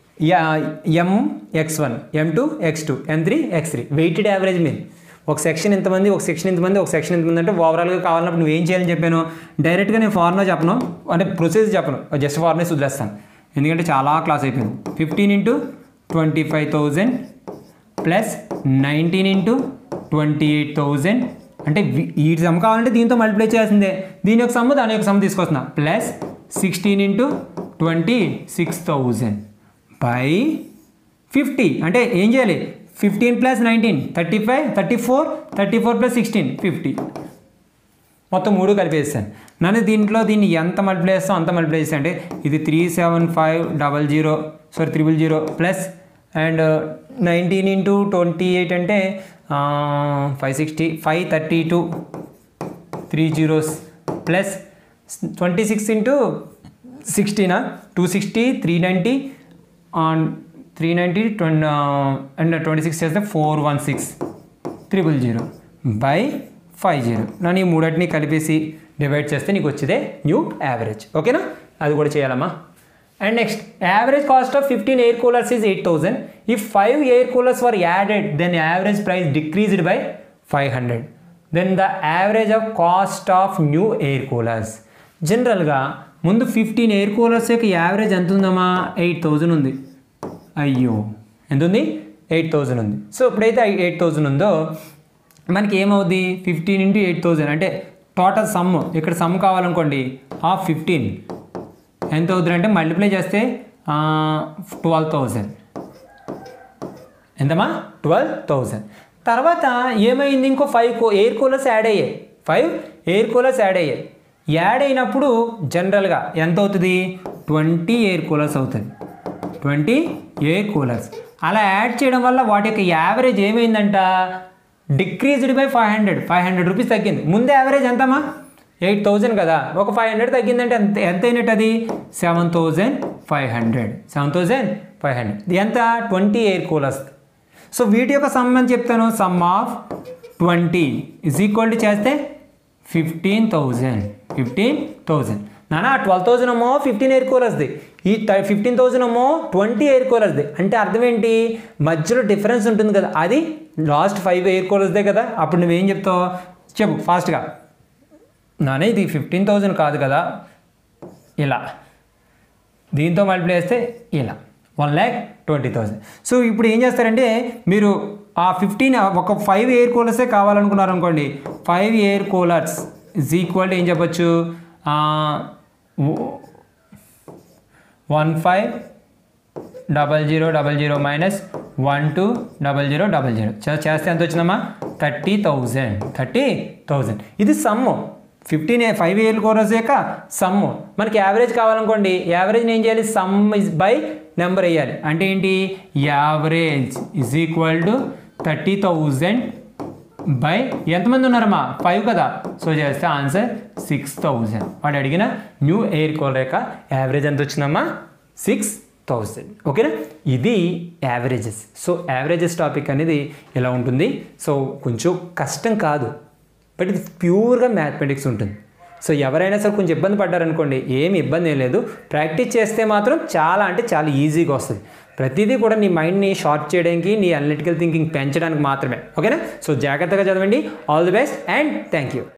M X one M two X two M three X three weighted average మీద ఒక సెక్షన్ ఇంతమంది ఒక సెక్షన్ ఇంతమంది ఒక సెక్షన్ ఇంతమంది అంటే ఓవరాల్గా కావాలన్నప్పుడు నువ్వు ఏం చేయాలని చెప్పాను డైరెక్ట్గా నేను ఫార్ములా చెప్పను అంటే ప్రొసీజర్ చెప్పను జస్ట్ ఫార్ములా వదిలేస్తాను ఎందుకంటే చాలా క్లాస్ అయిపోయింది fifteen into twenty five thousand plus nineteen into twenty eight thousand అంటే వి- ఈ సమ్ కావాలంటే దీంతో మల్టిప్లై చేయాల్సిందే దీని యొక్క సమ్ దాని యొక్క సమ్ తీసుకొస్తున్నా plus sixteen into twenty six thousand by fifty అంటే ఏం చేయాలి fifteen plus nineteen thirty five thirty four thirty four plus sixteen fifty మొత్తం మూడు కలిపేస్తాను నన్ను దీంట్లో దీన్ని ఎంత మల్టిప్లై చేస్తాం అంత మల్టిప్లై చేస్తాను అంటే ఇది three seven five double zero sorry triple zero plus and nineteen into twenty eight అంటే five sixty five thirty two three zeros plus twenty six into సిక్స్టీనా two sixty three ninety three ninety twenty and twenty six చేస్తే four one six triple zero by five zero నన్ను ఈ మూడింటిని కలిపేసి divide చేస్తే నీకు వచ్చేదే న్యూ యావరేజ్ ఓకేనా అది కూడా చేయాలమ్మా and next average cost of fifteen air coolers is eight thousand if five air coolers were added then average price decreased by five hundred then the average of cost of new air coolers జనరల్గా ముందు fifteen air coolers యొక్క average ఎంత ఉందమ్మా eight thousand ఉంది అయ్యో ఎంత ఉంది eight thousand ఉంది సో ఎప్పుడైతే ఎయిట్ థౌజండ్ ఉందో మనకి ఏమవుద్ది ఫిఫ్టీన్ ఇంటూ ఎయిట్ థౌజండ్ అంటే టోటల్ సమ్ ఇక్కడ సమ్ కావాలనుకోండి ఆఫ్ ఫిఫ్టీన్ ఎంత అవుతుందంటే మల్టిప్లై చేస్తే ట్వెల్వ్ థౌజండ్ ఎంతమా ట్వెల్వ్ థౌజండ్ తర్వాత ఏమైంది ఇంకో ఫైవ్ కో ఎయిర్ కూలర్స్ యాడ్ అయ్యాయి ఫైవ్ ఎయిర్ కూలర్స్ యాడ్ అయ్యాయి యాడ్ అయినప్పుడు జనరల్గా ఎంత అవుతుంది ట్వంటీ ఎయిర్ కూలర్స్ అవుతుంది ట్వంటీ ఎయిర్ కూలర్స్ అలా యాడ్ చేయడం వల్ల వాటి యొక్క యావరేజ్ ఏమైందంట decreased by five hundred five hundred rupees తగ్గింది ముందే యావరేజ్ ఎంతమ్మా ఎయిట్ థౌజండ్ కదా ఒక ఫైవ్ హండ్రెడ్ తగ్గిందంటే ఎంత ఎంత అయినట్టు అది seven thousand five hundred seven thousand five hundred ఎంత ట్వంటీ ఎయిర్ కూలర్స్ సో వీటి యొక్క సమ్ అని చెప్తాను sum of twenty is equal to చేస్తే ఫిఫ్టీన్ థౌజండ్ ఫిఫ్టీన్ థౌజండ్ నానా ట్వెల్వ్ థౌజండ్ అమ్మో ఫిఫ్టీన్ ఎయిర్ కూలర్స్ది ఈ ఫిఫ్టీన్ థౌజండ్ అమ్మో ట్వంటీ ఎయిర్ కూలర్స్ది అంటే అర్థం ఏంటి మధ్యలో డిఫరెన్స్ ఉంటుంది కదా అది లాస్ట్ ఫైవ్ ఎయిర్ కూలర్స్దే కదా అప్పుడు నువ్వేం చెప్తావు చెప్పు ఫాస్ట్గా నానే ఇది ఫిఫ్టీన్ థౌజండ్ కాదు కదా ఇలా దీంతో మల్టిప్లై చేస్తే ఇలా one lakh twenty thousand so ఇప్పుడు ఏం చేస్తారంటే మీరు ఆ ఫిఫ్టీన్ ఒక ఫైవ్ ఎయిర్ కూలర్సే కావాలనుకున్నారు అనుకోండి five air coolers is equal to ఏం చెప్పచ్చు one five double zero double zero minus one two double zero double zero చేస్తే ఎంత వచ్చిందమ్మా థర్టీ థౌజండ్ థర్టీ థౌజండ్ ఇది sum fifteen five air coolers యొక్క సమ్ము మనకి యావరేజ్ కావాలనుకోండి యావరేజ్ ఏం చేయాలి సమ్ ఇస్ బై నెంబర్ వేయాలి అంటే ఏంటి average is equal to thirty thousand by ఎంతమంది ఉన్నారమ్మా ఫైవ్ కదా సో చేస్తే ఆన్సర్ సిక్స్ థౌజండ్ వాడు అడిగిన న్యూ ఎయిర్ కూలర్ యొక్క యావరేజ్ ఎంత వచ్చిందమ్మా సిక్స్ థౌజండ్ ఓకేనా ఇది యావరేజెస్ సో యావరేజెస్ టాపిక్ అనేది ఎలా ఉంటుంది సో కొంచెం కష్టం కాదు బట్ ఇది ప్యూర్గా మ్యాథమెటిక్స్ ఉంటుంది సో ఎవరైనా సరే కొంచెం ఇబ్బంది పడ్డారనుకోండి ఏమి ఇబ్బంది ఏం లేదు ప్రాక్టీస్ చేస్తే మాత్రం చాలా అంటే చాలా ఈజీగా వస్తుంది ప్రతిదీ కూడా నీ మైండ్ని షార్ట్ చేయడానికి నీ అనలిటికల్ థింకింగ్ పెంచడానికి మాత్రమే ఓకేనా సో జాగ్రత్తగా చదవండి all the best and thank you